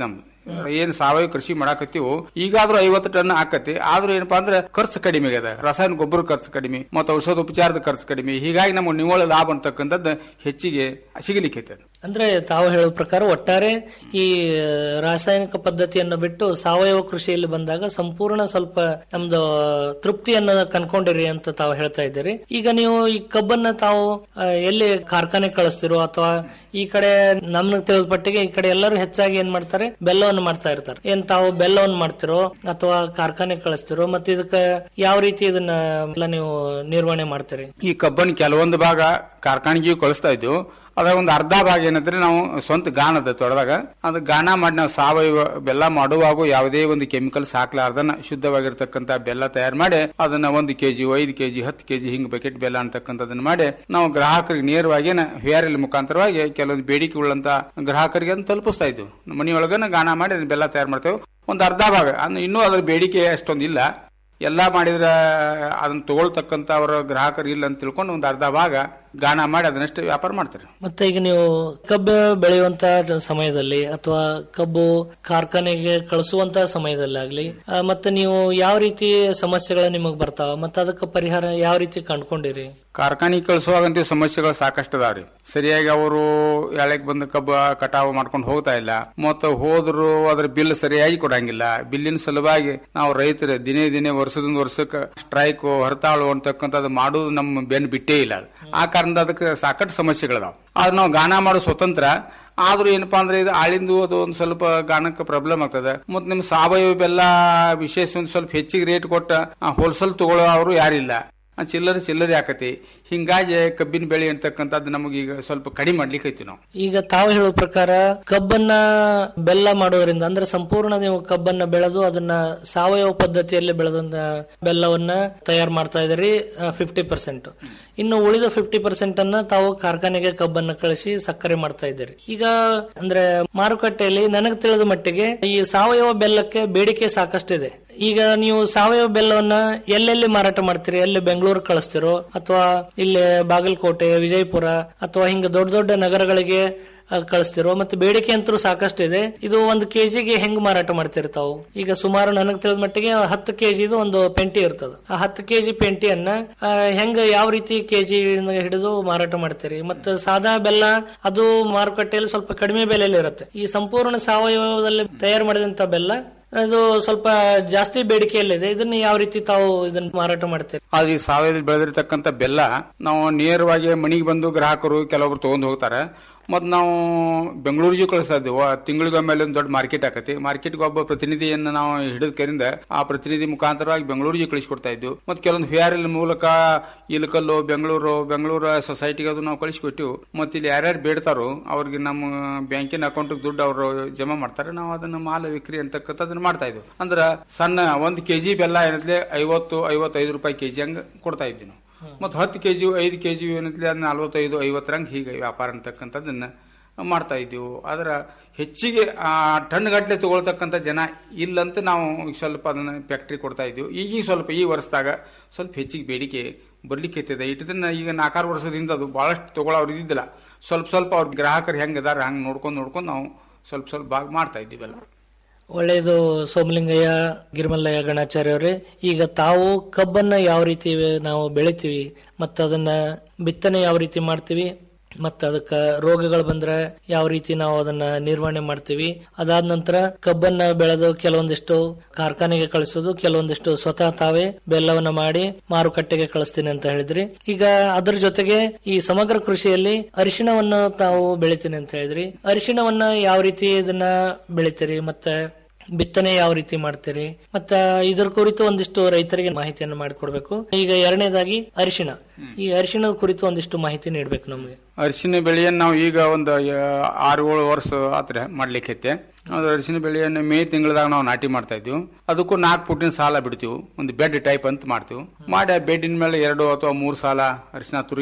ಏನ್ ಸಾವಯವ ಕೃಷಿ ಮಾಡಾಕತ್ತೀವೋ ಈಗಾದ್ರೂ ಐವತ್ತು ಟನ್ ಆಕತಿ ಆದ್ರೂ ಏನಪ್ಪಾ ಅಂದ್ರೆ ಖರ್ಚು ಕಡಿಮೆ ಅದ ರಾಸಾಯನಿಕ ಗೊಬ್ಬರ ಖರ್ಚು ಕಡಿಮೆ ಮತ್ತು ಔಷಧ ಉಪಚಾರದ ಖರ್ಚು ಕಡಿಮೆ ಹೀಗಾಗಿ ನಮ್ಮ ನಿವ್ವಳ ಲಾಭ ಅಂತಕ್ಕಂಥದ್ದು ಹೆಚ್ಚಿಗೆ ಸಿಗಲಿಕ್ಕೆ ಅಂದ್ರೆ ತಾವು ಹೇಳುವ ಪ್ರಕಾರ ಒಟ್ಟಾರೆ ಈ ಆ, ರಾಸಾಯನಿಕ ಪದ್ಧತಿಯನ್ನು ಬಿಟ್ಟು ಸಾವಯವ ಕೃಷಿಯಲ್ಲಿ ಬಂದಾಗ ಸಂಪೂರ್ಣ ಸ್ವಲ್ಪ ನಮ್ದು ತೃಪ್ತಿಯನ್ನ ಕನ್ಕೊಂಡಿರಿ ಅಂತ ತಾವು ಹೇಳ್ತಾ ಇದ್ದೀರಿ ಈಗ ನೀವು ಈ ಕಬ್ಬನ್ನ ತಾವು ಆ, ಎಲ್ಲಿ ಕಾರ್ಖಾನೆ ಕಳಿಸ್ತಿರೋ ಅಥವಾ ಈ ಕಡೆ ನಮ್ಗೆ ತಿಳಿದ ಪಟ್ಟಿಗೆ ಈ ಕಡೆ ಎಲ್ಲರೂ ಹೆಚ್ಚಾಗಿ ಏನ್ ಮಾಡ್ತಾರೆ ಬೆಲ್ಲವನ್ನು ಮಾಡ್ತಾ ಇರ್ತಾರೆ ಏನ್ ತಾವು ಬೆಲ್ಲವನ್ನು ಮಾಡ್ತಿರೋ ಅಥವಾ ಕಾರ್ಖಾನೆ ಕಳಿಸ್ತಿರೋ ಮತ್ತೆ ಇದಕ್ಕೆ ಯಾವ ರೀತಿ ಇದನ್ನ ಎಲ್ಲ ನೀವು ನಿರ್ವಹಣೆ ಮಾಡ್ತೀರಿ ಈ ಕಬ್ಬನ್ ಕೆಲವೊಂದು ಭಾಗ ಕಾರ್ಖಾನೆಗೆ ಕಳಿಸ್ತಾ ಇದ್ವು ಅದ್ರಾಗ ಒಂದು ಅರ್ಧ ಭಾಗ ಏನಂದ್ರೆ ನಾವು ಸ್ವಂತ ಗಾಣ ಅದ ತೊಡೆದಾಗ ಅದು ಗಾಣ ಮಾಡಿ ನಾವು ಸಾವಯವ ಬೆಲ್ಲ ಮಾಡುವಾಗ ಯಾವುದೇ ಒಂದು ಕೆಮಿಕಲ್ಸ್ ಹಾಕ್ಲಾರ್ದನ್ನ ಶುದ್ಧವಾಗಿರ್ತಕ್ಕಂಥ ಬೆಲ್ಲ ತಯಾರು ಮಾಡಿ ಅದನ್ನ ಒಂದು ಕೆಜಿ ಐದು ಕೆಜಿ ಹತ್ತು ಕೆಜಿ ಹಿಂಗ್ ಬಕೆಟ್ ಬೆಲ್ಲ ಅಂತಕ್ಕಂಥದನ್ನ ಮಾಡಿ ನಾವು ಗ್ರಾಹಕರಿಗೆ ನೇರವಾಗಿ ಹೇರಲ್ ಮುಖಾಂತರವಾಗಿ ಕೆಲವೊಂದು ಬೇಡಿಕೆ ಉಳ್ಳಂತ ಗ್ರಾಹಕರಿಗೆ ಅದನ್ನ ತಲುಪಿಸ್ತಾ ಇದ್ವು ಮನೆಯೊಳಗನ ಗಾಣ ಮಾಡಿ ಅದನ್ನ ಬೆಲ್ಲ ತಯಾರು ಮಾಡ್ತೇವೆ ಒಂದು ಅರ್ಧ ಭಾಗ ಅಂದ್ರೆ ಇನ್ನೂ ಅದ್ರ ಬೇಡಿಕೆ ಅಷ್ಟೊಂದಿಲ್ಲ ಎಲ್ಲಾ ಮಾಡಿದ್ರ ಅದನ್ನ ತಗೊಳ್ತಕ್ಕಂತ ಅವರ ಗ್ರಾಹಕರು ಇಲ್ಲ ಅಂತ ತಿಳ್ಕೊಂಡು ಒಂದು ಅರ್ಧ ಭಾಗ ಗಾಣ ಮಾಡಿ ಅದನ್ನಷ್ಟೇ ವ್ಯಾಪಾರ ಮಾಡ್ತಾರೆ ಮತ್ತೆ ಈಗ ನೀವು ಕಬ್ಬು ಬೆಳೆಯುವಂತ ಸಮಯದಲ್ಲಿ ಅಥವಾ ಕಬ್ಬು ಕಾರ್ಖಾನೆಗೆ ಕಳಿಸುವಂತ ಸಮಯದಲ್ಲಿ ಆಗ್ಲಿ ಆ, ಮತ್ತೆ ನೀವು ಯಾವ ರೀತಿ ಸಮಸ್ಯೆಗಳು ನಿಮಗ್ ಬರ್ತಾವ ಮತ್ತೆ ಅದಕ್ಕೆ ಪರಿಹಾರ ಯಾವ ರೀತಿ ಕಂಡ್ಕೊಂಡಿರಿ ಕಾರ್ಖಾನೆಗೆ ಕಳಿಸುವಾಗಂತೂ ಸಮಸ್ಯೆಗಳು ಸಾಕಷ್ಟು ಅದಾವ್ರಿ ಸರಿಯಾಗಿ ಅವರು ಎಳೆಕ್ ಬಂದ ಕಬ್ಬ ಕಟಾವು ಮಾಡ್ಕೊಂಡು ಹೋಗ್ತಾ ಇಲ್ಲ ಮತ್ತು ಹೋದ್ರು ಅದ್ರ ಬಿಲ್ ಸರಿಯಾಗಿ ಕೊಡಂಗಿಲ್ಲ ಬಿಲ್ಲಿನ ಸಲುವಾಗಿ ನಾವು ರೈತರು ದಿನೇ ದಿನೇ ವರ್ಷದಿಂದ ವರ್ಷಕ್ಕೆ ಸ್ಟ್ರೈಕ್ ಹರತಾಳು ಅಂತಕ್ಕಂಥದ್ದು ಮಾಡುದು ನಮ್ಮ ಬೆನ್ ಬಿಟ್ಟೇ ಇಲ್ಲ ಅದು. ಆ ಕಾರಣದಿಂದ ಅದಕ್ಕೆ ಸಾಕಷ್ಟು ಸಮಸ್ಯೆಗಳದಾವ ಆದ್ರೆ ನಾವು ಗಾನ ಮಾಡೋ ಸ್ವತಂತ್ರ ಆದ್ರೂ ಏನಪ್ಪಾ ಅಂದ್ರೆ ಇದು ಆಳಿಂದು ಅದು ಒಂದು ಸ್ವಲ್ಪ ಗಾಣಕ್ಕೆ ಪ್ರಾಬ್ಲಮ್ ಆಗ್ತದೆ ಮತ್ತೆ ನಿಮ್ ಸಾವಯವ ಬೆಲ್ಲ ವಿಶೇಷ ಒಂದು ಸ್ವಲ್ಪ ಹೆಚ್ಚಿಗೆ ರೇಟ್ ಕೊಟ್ಟ ಹೋಲ್ಸೇಲ್ ತಗೊಳ್ಳೋ ಅವರು ಯಾರಿಲ್ಲ ಆ ಚಿಲ್ಲರೆ ಚಿಲ್ಲರೆ ಆಕತಿ ಹಿಂಗಾಗಿ ಕಬ್ಬಿನ ಬೆಳೆ ಅಂತಕ್ಕಂಥದ್ದು ನಮಗೀಗ ಸ್ವಲ್ಪ ಕಡಿಮೆ ಮಾಡ್ಲಿಕ್ಕೆ ಐತಿ ನಾವು ಈಗ ತಾವು ಹೇಳುವ ಪ್ರಕಾರ ಕಬ್ಬನ್ನ ಬೆಲ್ಲ ಮಾಡೋದ್ರಿಂದ ಅಂದ್ರೆ ಸಂಪೂರ್ಣ ನೀವು ಕಬ್ಬನ್ನ ಬೆಳೆದು ಅದನ್ನ ಸಾವಯವ ಪದ್ಧತಿಯಲ್ಲಿ ಬೆಳೆದಂತ ಬೆಲ್ಲವನ್ನ ತಯಾರು ಮಾಡ್ತಾ ಇದ್ದೀರಿ ಫಿಫ್ಟಿ ಪರ್ಸೆಂಟ್ ಇನ್ನು ಉಳಿದ ಫಿಫ್ಟಿ ಪರ್ಸೆಂಟ್ ಅನ್ನ ತಾವು ಕಾರ್ಖಾನೆಗೆ ಕಬ್ಬನ್ನ ಕಳಿಸಿ ಸಕ್ಕರೆ ಮಾಡ್ತಾ ಇದ್ದೀರಿ ಈಗ ಅಂದ್ರೆ ಮಾರುಕಟ್ಟೆಯಲ್ಲಿ ನನಗೆ ತಿಳಿದ ಮಟ್ಟಿಗೆ ಈ ಸಾವಯವ ಬೆಲ್ಲಕ್ಕೆ ಬೇಡಿಕೆ ಸಾಕಷ್ಟಿದೆ ಈಗ ನೀವು ಸಾವಯವ ಬೆಲ್ಲವನ್ನ ಎಲ್ಲೆಲ್ಲಿ ಮಾರಾಟ ಮಾಡ್ತೀರಿ ಎಲ್ಲಿ ಬೆಂಗಳೂರು ಕಳಿಸ್ತಿರೋ ಅಥವಾ ಇಲ್ಲಿ ಬಾಗಲಕೋಟೆ ವಿಜಯಪುರ ಅಥವಾ ಹಿಂಗ ದೊಡ್ಡ ದೊಡ್ಡ ನಗರಗಳಿಗೆ ಆ, ಕಳಿಸ್ತಿರೋ ಮತ್ತೆ ಬೇಡಿಕೆ ಅಂತೂ ಸಾಕಷ್ಟಿದೆ ಇದು ಒಂದು ಕೆಜಿಗೆ ಹೆಂಗ್ ಮಾರಾಟ ಮಾಡ್ತಿರ್ತಾವು ಈಗ ಸುಮಾರು ನನಗೆ ತಿಳಿದ ಮಟ್ಟಿಗೆ ಹತ್ತು ಕೆಜಿದು ಒಂದು ಪೆಂಟಿ ಇರ್ತದ ಆ ಹತ್ತು ಕೆಜಿ ಪೆಂಟಿಯನ್ನ ಆ, ಹೆಂಗ ಯಾವ ರೀತಿ ಕೆಜಿ ಹಿಡಿದು ಮಾರಾಟ ಮಾಡ್ತೀರಿ ಮತ್ತೆ ಸಾದಾ ಬೆಲ್ಲ ಅದು ಮಾರುಕಟ್ಟೆಯಲ್ಲಿ ಸ್ವಲ್ಪ ಕಡಿಮೆ ಬೆಲೆಯಲ್ಲಿ ಇರುತ್ತೆ ಈ ಸಂಪೂರ್ಣ ಸಾವಯವದಲ್ಲಿ ತಯಾರು ಮಾಡಿದಂತ ಬೆಲ್ಲ ಅದು ಸ್ವಲ್ಪ ಜಾಸ್ತಿ ಬೇಡಿಕೆಯಲ್ಲಿದೆ ಇದನ್ನ ಯಾವ ರೀತಿ ತಾವು ಇದನ್ನ ಮಾರಾಟ ಮಾಡ್ತೀರಿ ಆದ್ರೆ ಈ ಸಾವಯವ ಬೆಳೆದಿರ್ತಕ್ಕಂಥ ಬೆಲ್ಲ ನಾವು ನೇರವಾಗಿ ಮನೆಗೆ ಬಂದು ಗ್ರಾಹಕರು ಕೆಲವೊಬ್ರು ತಗೊಂಡ್ ಹೋಗ್ತಾರೆ ಮತ್ ನಾವು ಬೆಂಗಳೂರಿಗೂ ಕಳಿಸ್ತಾ ಇದ್ದೀವಿ ತಿಂಗಳಿಗೊಮ್ಮೆಲೆ ಒಂದು ದೊಡ್ಡ ಮಾರ್ಕೆಟ್ ಆಕತಿ ಮಾರ್ಕೆಟ್ಗೆ ಒಬ್ಬ ಪ್ರತಿನಿಧಿಯನ್ನ ನಾವು ಹಿಡಿದ ಕರಿಂದ ಆ ಪ್ರತಿನಿಧಿ ಮುಖಾಂತರವಾಗಿ ಬೆಂಗಳೂರಿಗೆ ಕಳಿಸ್ಕೊಡ್ತಾ ಇದ್ವು ಮತ್ತೆ ಕೆಲವೊಂದು ಹೇಆರ್ಎಲ್ ಮೂಲಕ ಇಲಕಲ್ಲು ಬೆಂಗಳೂರು ಬೆಂಗಳೂರು ಸೊಸೈಟಿಗೆ ಅದು ನಾವು ಕಳಿಸ್ಕೊಟ್ಟಿವು ಮತ್ತೆ ಇಲ್ಲಿ ಯಾರ್ಯಾರು ಬೇಡ್ತಾರೋ ಅವ್ರಿಗೆ ನಮ್ಮ ಬ್ಯಾಂಕಿನ ಅಕೌಂಟ್ ದುಡ್ಡು ಅವರು ಜಮಾ ಮಾಡ್ತಾರೆ ನಾವು ಅದನ್ನ ಮಾಲ ವಿಕ್ರಿ ಅಂತಕ್ಕಂಥದ್ದನ್ನ ಮಾಡ್ತಾ ಇದ್ವು ಅಂದ್ರ ಸಣ್ಣ ಒಂದು ಕೆಜಿ ಬೆಲ್ಲ ಏನತ್ಲೆ ಐವತ್ತು ಐವತ್ತೈದು ರೂಪಾಯಿ ಕೆಜಿ ಹಂಗ ಕೊಡ್ತಾ ಇದ್ವಿ ನಾವು ಮತ್ತು ಹತ್ತು ಕೆಜಿ ಐದು ಕೆಜಿ ಏನತ್ಲೆ ಅದನ್ನ ನಲ್ವತ್ತೈದು ಐವತ್ತರಂಗ್ ಹೀಗೆ ವ್ಯಾಪಾರ ಅಂತಕ್ಕಂಥದ್ದನ್ನ ಮಾಡ್ತಾ ಇದ್ದೀವಿ ಆದ್ರ ಹೆಚ್ಚಿಗೆ ಆ ಟನ್ ಗಟ್ಟಲೆ ತಗೊಳ್ತಕ್ಕಂಥ ಜನ ಇಲ್ಲಂತ ನಾವು ಈಗ ಸ್ವಲ್ಪ ಅದನ್ನ ಫ್ಯಾಕ್ಟ್ರಿ ಕೊಡ್ತಾ ಇದ್ದೀವಿ ಈಗ ಸ್ವಲ್ಪ ಈ ವರ್ಷದಾಗ ಸ್ವಲ್ಪ ಹೆಚ್ಚಿಗೆ ಬೇಡಿಕೆ ಬರ್ಲಿಕ್ಕೆ ಇರ್ತದೆ ಇಟ್ಟದನ್ನ ಈಗ ನಾಲ್ಕಾರು ವರ್ಷದಿಂದ ಅದು ಬಹಳಷ್ಟು ತಗೊಳ್ಳೋರು ಇದ್ದಿದ್ದಿಲ್ಲ ಸ್ವಲ್ಪ ಸ್ವಲ್ಪ ಅವ್ರ ಗ್ರಾಹಕರು ಹೆಂಗದಾರ ಹಂಗೆ ನೋಡ್ಕೊಂಡು ನೋಡ್ಕೊಂಡು ನಾವು ಸ್ವಲ್ಪ ಸ್ವಲ್ಪ ಭಾಗ ಮಾಡ್ತಾ ಇದ್ದೀವಲ್ಲ ಒಳ್ಳೆಯದು ಸೋಮಲಿಂಗಯ್ಯ ಗಿರಿಮಲ್ಲಯ್ಯ ಗಣಾಚಾರ್ಯ ಅವರೇ ಈಗ ತಾವು ಕಬ್ಬನ್ನ ಯಾವ ರೀತಿ ನಾವು ಬೆಳಿತೀವಿ ಮತ್ತು ಅದನ್ನ ಬಿತ್ತನೆ ಯಾವ ರೀತಿ ಮಾಡ್ತೀವಿ ಮತ್ತು ಅದಕ್ಕೆ ರೋಗಗಳು ಬಂದ್ರೆ ಯಾವ ರೀತಿ ನಾವು ಅದನ್ನ ನಿರ್ವಹಣೆ ಮಾಡ್ತೀವಿ ಅದಾದ ನಂತರ ಕಬ್ಬನ್ನ ಬೆಳೆದು ಕೆಲವೊಂದಿಷ್ಟು ಕಾರ್ಖಾನೆಗೆ ಕಳಿಸೋದು ಕೆಲವೊಂದಿಷ್ಟು ಸ್ವತಃ ತಾವೇ ಬೆಲ್ಲವನ್ನ ಮಾಡಿ ಮಾರುಕಟ್ಟೆಗೆ ಕಳಿಸ್ತೀನಿ ಅಂತ ಹೇಳಿದ್ರಿ ಈಗ ಅದರ ಜೊತೆಗೆ ಈ ಸಮಗ್ರ ಕೃಷಿಯಲ್ಲಿ ಅರಿಶಿಣವನ್ನು ತಾವು ಬೆಳಿತೀನಿ ಅಂತ ಹೇಳಿದ್ರಿ ಅರಿಶಿಣವನ್ನ ಯಾವ ರೀತಿ ಇದನ್ನ ಬೆಳಿತೀರಿ ಮತ್ತೆ ಬಿತ್ತನೆ ಯಾವ ರೀತಿ ಮಾಡ್ತೀರಿ ಮತ್ತ ಇದರ ಕುರಿತು ಒಂದಿಷ್ಟು ರೈತರಿಗೆ ಮಾಹಿತಿಯನ್ನು ಮಾಡಿಕೊಡ್ಬೇಕು ಈಗ ಎರಡನೇದಾಗಿ ಅರಿಶಿಣ ಈ ಅರಿಶಿಣದ ಕುರಿತು ಒಂದಿಷ್ಟು ಮಾಹಿತಿ ನೀಡಬೇಕು ನಮಗೆ ಅರಿಶಿನ ಬೆಳೆಯನ್ನು ನಾವು ಈಗ ಒಂದು ಆ, ಆರು ಏಳು ವರ್ಷ ಆತ್ರ ಮಾಡ್ಲಿಕ್ಕೆ ಅದು ಅರಿಶಿನ ಬೆಳೆಯನ್ನು ಮೇ ತಿಂಗಳದಾಗ ನಾವು ನಾಟಿ ಮಾಡ್ತಾ ಇದ್ವಿ ಅದಕ್ಕೂ ನಾಲ್ಕು ಫುಟಿನ ಸಾಲ ಬಿಡ್ತೀವಿ ಒಂದು ಬೆಡ್ ಟೈಪ್ ಅಂತ ಮಾಡ್ತೀವಿ ಮಾಡಿ ಆ ಬೆಡ್ಡಿನ ಮೇಲೆ ಎರಡು ಅಥವಾ ಮೂರು ಸಾಲ ಅರಿಶಿನ ತುರಿಕೆ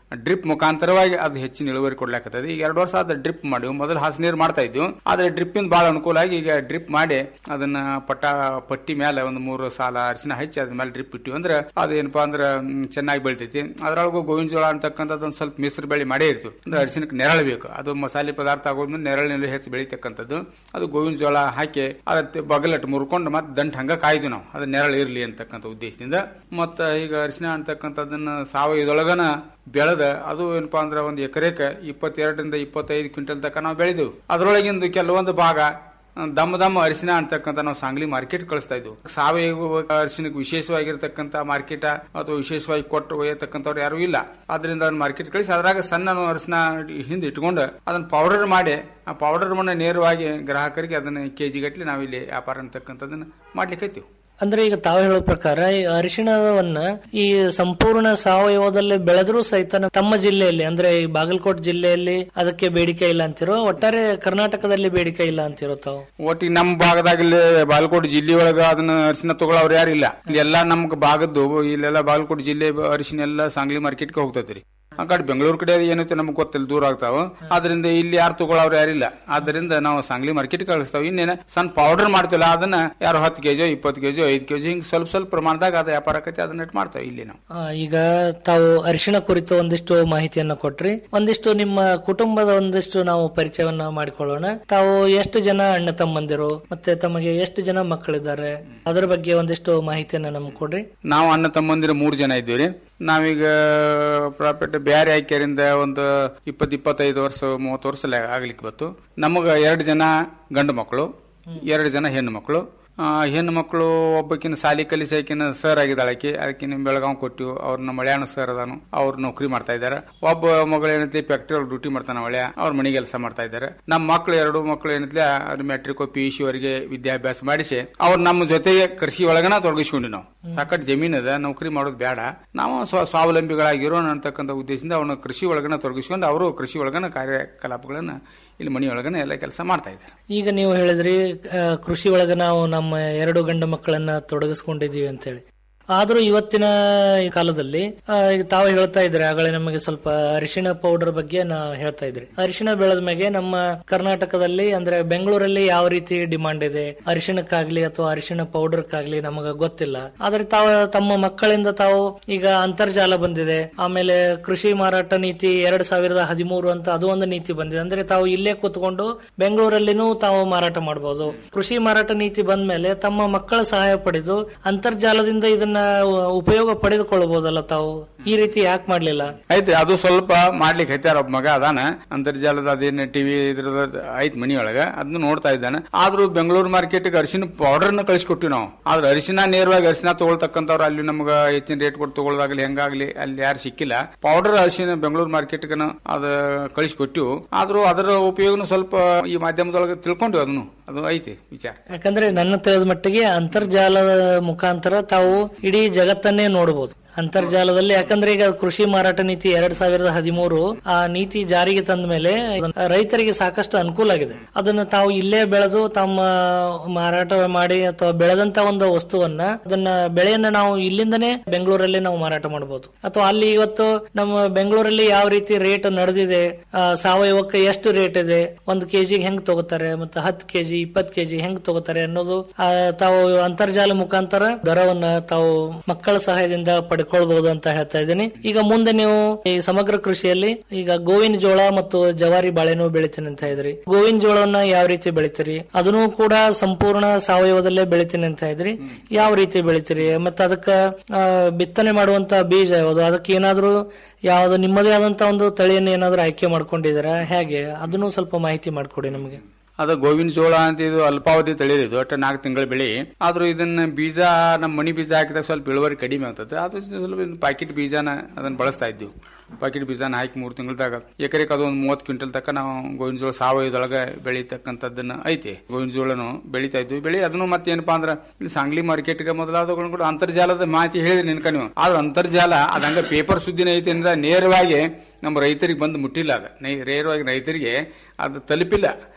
ಡ್ರಿಪ್ ಮುಖಾಂತರವಾಗಿ ಅದು ಹೆಚ್ಚಿನ ಇಳುವರಿ ಕೊಡ್ಲಾಕತ್ತದ ಈಗ ಎರಡು ವರ್ಷ ಆದ ಡ್ರಿಪ್ ಮಾಡಿವು ಮೊದಲು ಹಸಿ ನೀರು ಮಾಡ್ತಾ ಇದ್ವು ಆದ್ರೆ ಡ್ರಿಪ್ ಇಂದ ಬಹಳ ಅನುಕೂಲ ಆಗಿ ಈಗ ಡ್ರಿಪ್ ಮಾಡಿ ಅದನ್ನ ಪಟ್ಟ ಪಟ್ಟಿ ಮೇಲೆ ಒಂದು ಮೂರು ಸಾಲ ಅರಿಶಿನ ಹಚ್ಚಿ ಅದ್ರ ಮೇಲೆ ಡ್ರಿಪ್ ಇಟ್ಟಿವಿ ಅಂದ್ರೆ ಅದೇನಪ್ಪಾ ಅಂದ್ರೆ ಮ್, ಚೆನ್ನಾಗಿ ಬೆಳಿತೈತಿ ಅದ್ರೊಳಗೂ ಗೋವಿನ ಜೋಳ ಅಂತಕ್ಕಂಥದ್ದು ಒಂದು ಸ್ವಲ್ಪ ಮಿಶ್ರ ಬೆಳೆ ಮಾಡೇ ಇರ್ತೀವಿ ಅಂದ್ರೆ ಅರಿಶಿನಕ್ಕೆ ನೆರಳು ಬೇಕು ಅದು ಮಸಾಲೆ ಪದಾರ್ಥ ಆಗೋದ್ಮೇಲೆ ನೆರಳಿನಲ್ಲಿ ಹೆಚ್ಚು ಬೆಳಿತಕ್ಕಂಥದ್ದು ಅದು ಗೋವಿನ ಜೋಳ ಹಾಕಿ ಅದಕ್ಕೆ ಬಗಲಟ್ಟು ಮುರ್ಕೊಂಡು ಮತ್ತೆ ದಂಟ್ ಹಂಗ ಕಾಯ್ದು ನಾವು ಅದು ನೆರಳು ಇರಲಿ ಅಂತಕ್ಕಂಥ ಉದ್ದೇಶದಿಂದ ಮತ್ತ ಈಗ ಅರಿಶಿನ ಅಂತಕ್ಕಂಥದ್ದನ್ನ ಸಾವಯವದೊಳಗನ ಬೆಳೆದ ಅದು ಏನಪ್ಪಾ ಅಂದ್ರೆ ಒಂದು ಎಕರೆಕ್ಕೆ ಇಪ್ಪತ್ತೆರಡರಿಂದ ಇಪ್ಪತ್ತೈದು ಕ್ವಿಂಟಲ್ ತನಕ ನಾವು ಬೆಳೆದೆವು ಅದರೊಳಗಿಂದು ಕೆಲವೊಂದು ಭಾಗ ದಮ್ಮ ದಮ್ಮ ಅರಿಶಿನ ಅಂತಕ್ಕಂಥ ನಾವು ಸಾಂಗ್ಲಿ ಮಾರ್ಕೆಟ್ ಕಳಿಸ್ತಾ ಇದ್ವು ಸಾವಯವ ಅರಿಶಿನಕ್ಕೆ ವಿಶೇಷವಾಗಿರ್ತಕ್ಕಂಥ ಮಾರ್ಕೆಟ್ ಅಥವಾ ವಿಶೇಷವಾಗಿ ಕೊಟ್ಟು ಒಯ್ಯತಕ್ಕಂಥವ್ರು ಯಾರು ಇಲ್ಲ ಅದರಿಂದ ಅದನ್ನ ಮಾರ್ಕೆಟ್ ಕಳಿಸಿ ಅದ್ರಾಗ ಸಣ್ಣ ಅರಿಶಿನ ಹಿಂದೆ ಇಟ್ಕೊಂಡು ಅದನ್ನ ಪೌಡರ್ ಮಾಡಿ ಆ ಪೌಡರ್ ಮಣ್ಣ ನೇರವಾಗಿ ಗ್ರಾಹಕರಿಗೆ ಅದನ್ನ ಕೆಜಿ ಗಟ್ಲೆ ನಾವಿಲ್ಲಿ ವ್ಯಾಪಾರ ಅಂತಕ್ಕಂಥದ್ದನ್ನ ಮಾಡ್ಲಿಕ್ಕೆ ಅಂದ್ರೆ ಈಗ ತಾವು ಹೇಳೋ ಪ್ರಕಾರ ಈ ಅರಿಶಿಣವನ್ನ ಈ ಸಂಪೂರ್ಣ ಸಾವಯವದಲ್ಲಿ ಬೆಳೆದ್ರೂ ಸಹಿತ ತಮ್ಮ ಜಿಲ್ಲೆಯಲ್ಲಿ ಅಂದ್ರೆ ಈ ಬಾಗಲಕೋಟೆ ಜಿಲ್ಲೆಯಲ್ಲಿ ಅದಕ್ಕೆ ಬೇಡಿಕೆ ಇಲ್ಲ ಅಂತಿರೋ ಒಟ್ಟಾರೆ ಕರ್ನಾಟಕದಲ್ಲಿ ಬೇಡಿಕೆ ಇಲ್ಲ ಅಂತಿರೋ ತಾವು ಒಟ್ಟಿಗೆ ನಮ್ಮ ಭಾಗದಾಗ ಇಲ್ಲಿ ಬಾಗಲಕೋಟೆ ಜಿಲ್ಲೆ ಒಳಗ ಅದನ್ನ ಅರಿಶಿನ ತಗೊಳ್ಳೋರು ಯಾರು ಇಲ್ಲ ಇಲ್ಲಿ ಎಲ್ಲಾ ನಮ್ಗೆ ಭಾಗದ್ದು ಇಲ್ಲೆಲ್ಲ ಬಾಗಲಕೋಟೆ ಜಿಲ್ಲೆ ಅರಿಶಿನ ಎಲ್ಲ ಸಾಂಗ್ಲಿ ಮಾರ್ಕೆಟ್ಗೆ ಹೋಗ್ತೈತ್ರಿ ಆ ಕಡೆ ಬೆಂಗಳೂರು ಕಡೆ ಏನೈತೆ ನಮ್ಗೆ ಗೊತ್ತಿಲ್ಲ ದೂರ ಆಗ್ತಾವ ಆದ್ರಿಂದ ಇಲ್ಲಿ ಯಾರು ತಗೊಳ್ಳೋರು ಯಾರಿಲ್ಲ ಆದ್ರಿಂದ ನಾವು ಸಾಂಗ್ಲಿ ಮಾರ್ಕೆಟ್ ಕಳಿಸ್ತಾವ ಇನ್ನೇನ ಸಣ್ಣ ಪೌಡರ್ ಮಾಡ್ತಿಲ್ಲ ಅದನ್ನ ಯಾರು ಹತ್ತು ಕೆಜಿ ಇಪ್ಪತ್ತು ಕೆಜಿ ಐದು ಕೆಜಿ ಹಿಂಗ್ ಸ್ವಲ್ಪ ಸ್ವಲ್ಪ ಪ್ರಮಾಣದಾಗ ಅದ ವ್ಯಾಪಾರ ಆಕೈತಿ ಅದನ್ನ ಇಟ್ ಮಾಡ್ತಾವ ಇಲ್ಲಿ ನಾವು ಆ, ಈಗ ತಾವು ಅರಿಶಿಣ ಕುರಿತು ಒಂದಿಷ್ಟು ಮಾಹಿತಿಯನ್ನ ಕೊಟ್ರಿ ಒಂದಿಷ್ಟು ನಿಮ್ಮ ಕುಟುಂಬದ ಒಂದಿಷ್ಟು ನಾವು ಪರಿಚಯವನ್ನ ಮಾಡಿಕೊಳ್ಳೋಣ ತಾವು ಎಷ್ಟು ಜನ ಅಣ್ಣ ತಮ್ಮಂದಿರು ಮತ್ತೆ ತಮಗೆ ಎಷ್ಟು ಜನ ಮಕ್ಕಳಿದ್ದಾರೆ ಅದರ ಬಗ್ಗೆ ಒಂದಿಷ್ಟು ಮಾಹಿತಿಯನ್ನ ನಮ್ಗೆ ಕೊಡ್ರಿ ನಾವು ಅಣ್ಣ ತಮ್ಮಂದಿರ ಮೂರು ಜನ ಇದ್ದೀವಿ ನಾವೀಗ ಪ್ರಾಫಿಟ್ ಬ್ಯಾರೆ ಆಯ್ಕೆರಿಂದ ಒಂದು ಇಪ್ಪತ್ ಇಪ್ಪತ್ತೈದು ವರ್ಷ ಮೂವತ್ತು ವರ್ಷ ಲೆ- ಆಗ್ಲಿಕ್ಕೆ ಬತ್ತು ನಮಗ ಎರಡು ಜನ ಗಂಡು ಮಕ್ಕಳು ಎರಡು ಜನ ಹೆಣ್ಣು ಮಕ್ಕಳು ಆ, ಹೆಣ್ಣು ಮಕ್ಕಳು ಒಬ್ಬಕಿನ ಸಾಲಿ ಕಲಿಸಿ ಆಕಿನ ಸರ್ ಆಗಿದ್ದಾಳೆ ಆಕಿ ಆಕಿನ ಬೆಳಗಾವ್ ಕೊಟ್ಟಿವು ಅವ್ರ ನಮ್ಮ ಮಳ್ಯಾಣ ಸರ್ ಅದಾನು ಅವ್ರು ನೌಕರಿ ಮಾಡ್ತಾ ಇದ್ದಾರೆ ಒಬ್ಬ ಮಗಳು ಏನೈತಿ ಫ್ಯಾಕ್ಟ್ರಿ ಅವ್ರು ಡ್ಯೂಟಿ ಮಾಡ್ತಾನೆ ಒಳ್ಳೆ ಅವ್ರ ಮನೆ ಕೆಲಸ ಮಾಡ್ತಾ ಇದ್ದಾರೆ ನಮ್ಮ ಮಕ್ಕಳು ಎರಡು ಮಕ್ಕಳು ಏನೈತಿ ಅವ್ರ ಮೆಟ್ರಿಕ್ ಪಿ ಯು ಸಿ ವರೆಗೆ ವಿದ್ಯಾಭ್ಯಾಸ ಮಾಡಿಸಿ ಅವ್ರು ನಮ್ಮ ಜೊತೆಗೆ ಕೃಷಿ ಒಳಗನ ತೊಡಗಿಸ್ಕೊಂಡಿ ನಾವು ಸಾಕಷ್ಟು ಜಮೀನ್ ಅದ ನೌಕರಿ ಮಾಡೋದು ಬೇಡ ನಾವು ಸ್ವ ಸ್ವಾವಲಂಬಿಗಳಾಗಿರೋಣ ಅಂತಕ್ಕಂಥ ಉದ್ದೇಶದಿಂದ ಅವ್ರನ್ನ ಕೃಷಿ ಒಳಗನ ತೊಡಗಿಸ್ಕೊಂಡು ಅವರು ಕೃಷಿ ಒಳಗನ ಕಾರ್ಯಕಲಾಪಗಳನ್ನ ಇಲ್ಲಿ ಮನಿ ಒಳಗನ ಎಲ್ಲ ಕೆಲಸ ಮಾಡ್ತಾ ಇದ್ದಾರೆ ಈಗ ನೀವು ಹೇಳಿದ್ರಿ ಆ, ಕೃಷಿ ಒಳಗ ನಾವು ನಮ್ಮ ಎರಡು ಗಂಡು ಮಕ್ಕಳನ್ನ ತೊಡಗಿಸ್ಕೊಂಡಿದೀವಿ ಅಂತ ಹೇಳಿ ಆದ್ರೂ ಇವತ್ತಿನ ಈ ಕಾಲದಲ್ಲಿ ಆ, ಈಗ ತಾವು ಹೇಳ್ತಾ ಇದ್ರಿ ಆಗಲೇ ನಮಗೆ ಸ್ವಲ್ಪ ಅರಿಶಿಣ ಪೌಡರ್ ಬಗ್ಗೆ ನಾ ಹೇಳ್ತಾ ಇದ್ರಿ ಅರಿಶಿಣ ಬೆಳೆದ ಮೇಲೆ ನಮ್ಮ ಕರ್ನಾಟಕದಲ್ಲಿ ಅಂದ್ರೆ ಬೆಂಗಳೂರಲ್ಲಿ ಯಾವ ರೀತಿ ಡಿಮಾಂಡ್ ಇದೆ ಅರಿಶಿಣಕ್ಕಾಗ್ಲಿ ಅಥವಾ ಅರಿಶಿಣ ಪೌಡರ್ಕ್ಕಾಗ್ಲಿ ನಮಗ ಗೊತ್ತಿಲ್ಲ ಆದ್ರೆ ತಾವು ತಮ್ಮ ಮಕ್ಕಳಿಂದ ತಾವು ಈಗ ಅಂತರ್ಜಾಲ ಬಂದಿದೆ ಆಮೇಲೆ ಕೃಷಿ ಮಾರಾಟ ನೀತಿ ಎರಡ್ ಸಾವಿರದ ಹದಿಮೂರು ಅಂತ ಅದು ಒಂದು ನೀತಿ ಬಂದಿದೆ ಅಂದ್ರೆ ತಾವು ಇಲ್ಲೇ ಕೂತ್ಕೊಂಡು ಬೆಂಗಳೂರಲ್ಲಿನೂ ತಾವು ಮಾರಾಟ ಮಾಡಬಹುದು ಕೃಷಿ ಮಾರಾಟ ನೀತಿ ಬಂದ ಮೇಲೆ ತಮ್ಮ ಮಕ್ಕಳ ಸಹಾಯ ಪಡೆದು ಅಂತರ್ಜಾಲದಿಂದ ಇದನ್ನ ಉಪಯೋಗ ಪಡೆದುಕೊಳ್ಳಬಹುದಲ್ಲ ತಾವು ಈ ರೀತಿ ಯಾಕೆ ಮಾಡ್ಲಿಲ್ಲ ಐತಿ ಅದು ಸ್ವಲ್ಪ ಮಾಡ್ಲಿಕ್ಕೆ ಐತಾರ ಒಬ್ಬ ಮಗ ಅದಾನ ಅಂತರ್ಜಾಲದ ಅದೇನ್ ಟಿವಿ ಇದ್ರದ ಐತ್ ಮನಿ ಒಳಗ ಅದನ್ನ ನೋಡ್ತಾ ಇದ್ದಾನೆ ಆದ್ರೂ ಬೆಂಗಳೂರು ಮಾರ್ಕೆಟ್ ಅರಿಶಿನ ಪೌಡರ್ ನ ಕಳಿಸ್ಕೊಟ್ಟಿವಿ ನಾವು ಆದ್ರೆ ಅರಿಶಿನ ನೇರವಾಗಿ ಅರಿಶಿನ ತಗೊಳ್ತಕ್ಕಂಥವ್ರು ಅಲ್ಲಿ ನಮ್ಗ ಹೆಚ್ಚಿನ ರೇಟ್ ಕೊಟ್ಟು ತಗೊಳ್ಳೋದಾಗ್ಲಿ ಹೆಂಗಾಗ್ಲಿ ಅಲ್ಲಿ ಯಾರು ಸಿಕ್ಕಿಲ್ಲ ಪೌಡರ್ ಅರಿಶಿನ ಬೆಂಗಳೂರು ಮಾರ್ಕೆಟ್ ಅದ ಕಳಿಸ್ಕೊಟ್ಟಿವು ಆದ್ರೂ ಅದರ ಉಪಯೋಗನು ಸ್ವಲ್ಪ ಈ ಮಾಧ್ಯಮದೊಳಗೆ ತಿಳ್ಕೊಂಡಿವಿ ಅದನ್ನು ಅದು ಐತಿ ವಿಚಾರ ಯಾಕಂದ್ರೆ ನನ್ನ ತಿಳಿದ ಮಟ್ಟಿಗೆ ಅಂತರ್ಜಾಲದ ಮುಖಾಂತರ ತಾವು ಇಡೀ ಜಗತ್ತನ್ನೇ ನೋಡಬಹುದು ಅಂತರ್ಜಾಲದಲ್ಲಿ ಯಾಕಂದ್ರೆ ಈಗ ಕೃಷಿ ಮಾರಾಟ ನೀತಿ ಎರಡ್ ಸಾವಿರದ ಹದಿಮೂರು ಆ ನೀತಿ ಜಾರಿಗೆ ತಂದ ಮೇಲೆ ರೈತರಿಗೆ ಸಾಕಷ್ಟು ಅನುಕೂಲ ಆಗಿದೆ ಅದನ್ನ ತಾವು ಇಲ್ಲೇ ಬೆಳೆದು ತಮ್ಮ ಮಾರಾಟ ಮಾಡಿ ಅಥವಾ ಬೆಳೆದಂತ ಒಂದು ವಸ್ತುವನ್ನ ಅದನ್ನ ಬೆಳೆಯನ್ನ ನಾವು ಇಲ್ಲಿಂದನೇ ಬೆಂಗಳೂರಲ್ಲಿ ನಾವು ಮಾರಾಟ ಮಾಡಬಹುದು ಅಥವಾ ಅಲ್ಲಿ ಇವತ್ತು ನಮ್ಮ ಬೆಂಗಳೂರಲ್ಲಿ ಯಾವ ರೀತಿ ರೇಟ್ ನಡೆದಿದೆ ಆ, ಸಾವಯವಕ್ಕೆ ಎಷ್ಟು ರೇಟ್ ಇದೆ ಒಂದು ಕೆಜಿಗೆ ಹೆಂಗ್ ತಗೋತಾರೆ ಮತ್ತೆ ಹತ್ತು ಕೆಜಿ ಇಪ್ಪತ್ತು ಕೆಜಿ ಹೆಂಗ್ ತಗೋತಾರೆ ಅನ್ನೋದು ಆ, ತಾವು ಅಂತರ್ಜಾಲ ಮುಖಾಂತರ ದರವನ್ನ ತಾವು ಮಕ್ಕಳ ಸಹಾಯದಿಂದ ಪಡ್ಕೊಳ್ಬಹುದು ಅಂತ ಹೇಳ್ತಾ ಇದ್ದೀನಿ ಈಗ ಮುಂದೆ ನೀವು ಈ ಸಮಗ್ರ ಕೃಷಿಯಲ್ಲಿ ಈಗ ಗೋವಿನ ಜೋಳ ಮತ್ತು ಜವಾರಿ ಬಾಳೆನೂ ಬೆಳಿತೀನಿ ಅಂತ ಇದ್ರಿ ಗೋವಿನ ಜೋಳವನ್ನ ಯಾವ ರೀತಿ ಬೆಳಿತೀರಿ ಅದನ್ನು ಕೂಡ ಸಂಪೂರ್ಣ ಸಾವಯವದಲ್ಲೇ ಬೆಳಿತೀನಿ ಅಂತ ಇದ್ರಿ ಯಾವ ರೀತಿ ಬೆಳಿತೀರಿ ಮತ್ತೆ ಅದಕ್ಕ ಆ, ಬಿತ್ತನೆ ಮಾಡುವಂತ ಬೀಜ ಯಾವುದು ಅದಕ್ಕೆ ಏನಾದ್ರೂ ಯಾವ್ದು ನಿಮ್ಮದೇ ಆದಂತ ಒಂದು ತಳಿಯನ್ನು ಏನಾದ್ರೂ ಆಯ್ಕೆ ಮಾಡ್ಕೊಂಡಿದ್ದೀರಾ ಹೇಗೆ ಅದನ್ನು ಸ್ವಲ್ಪ ಮಾಹಿತಿ ಮಾಡ್ಕೊಡಿ ನಮಗೆ ಅದು ಗೋವಿನ ಜೋಳ ಅಂತ ಇದು ಅಲ್ಪಾವಧಿ ತಳಿ ಇದು ಒಟ್ಟು ನಾಲ್ಕು ತಿಂಗಳ ಬೆಳೆ ಆದ್ರೂ ಇದನ್ನ ಬೀಜ ನಮ್ಮ ಮನಿ ಬೀಜ ಹಾಕಿದಾಗ ಸ್ವಲ್ಪ ಇಳುವರಿ ಕಡಿಮೆ ಆಗ್ತದೆ ಅದು ಸ್ವಲ್ಪ ಪಾಕೆಟ್ ಬೀಜನ ಅದನ್ನ ಬಳಸ್ತಾ ಇದ್ದೀವಿ ಪಾಕೆಟ್ ಬೀಜನ ಹಾಕಿ ಮೂರು ತಿಂಗಳದಾಗ ಎಕರೆಗೆ ಅದು ಒಂದು ಮೂವತ್ತು ಕ್ವಿಂಟಲ್ ತನಕ ನಾವು ಗೋವಿನ ಜೋಳ ಸಾವಯವದೊಳಗೆ ಬೆಳೀತಕ್ಕಂಥದ್ದನ್ನ ಐತಿ ಗೋವಿನ ಜೋಳನು ಬೆಳೀತಾ ಇದ್ವಿ ಬೆಳೆ ಅದನ್ನು ಮತ್ತೆ ಏನಪ್ಪಾ ಅಂದ್ರೆ ಇಲ್ಲಿ ಸಾಂಗ್ಲಿ ಮಾರ್ಕೆಟ್ಗೆ ಮೊದಲಾದವುಗಳನ್ನು ಕೂಡ ಅಂತರ್ಜಾಲದ ಮಾಹಿತಿ ಹೇಳಿದ್ರಿ ನಿನ್ಕ ನೀವು ಆದ್ರೆ ಅಂತರ್ಜಾಲ ಅದಂಗ ಪೇಪರ್ ಸುದ್ದಿನ ಐತಿ ಅಂದ್ರೆ ನೇರವಾಗಿ ನಮ್ಮ ರೈತರಿಗೆ ಬಂದು ಮುಟ್ಟಿಲ್ಲ ಅದು ನೈ- ನೇರವಾಗಿ ರೈತರಿಗೆ ಅದು ತಲುಪಿಲ್ಲ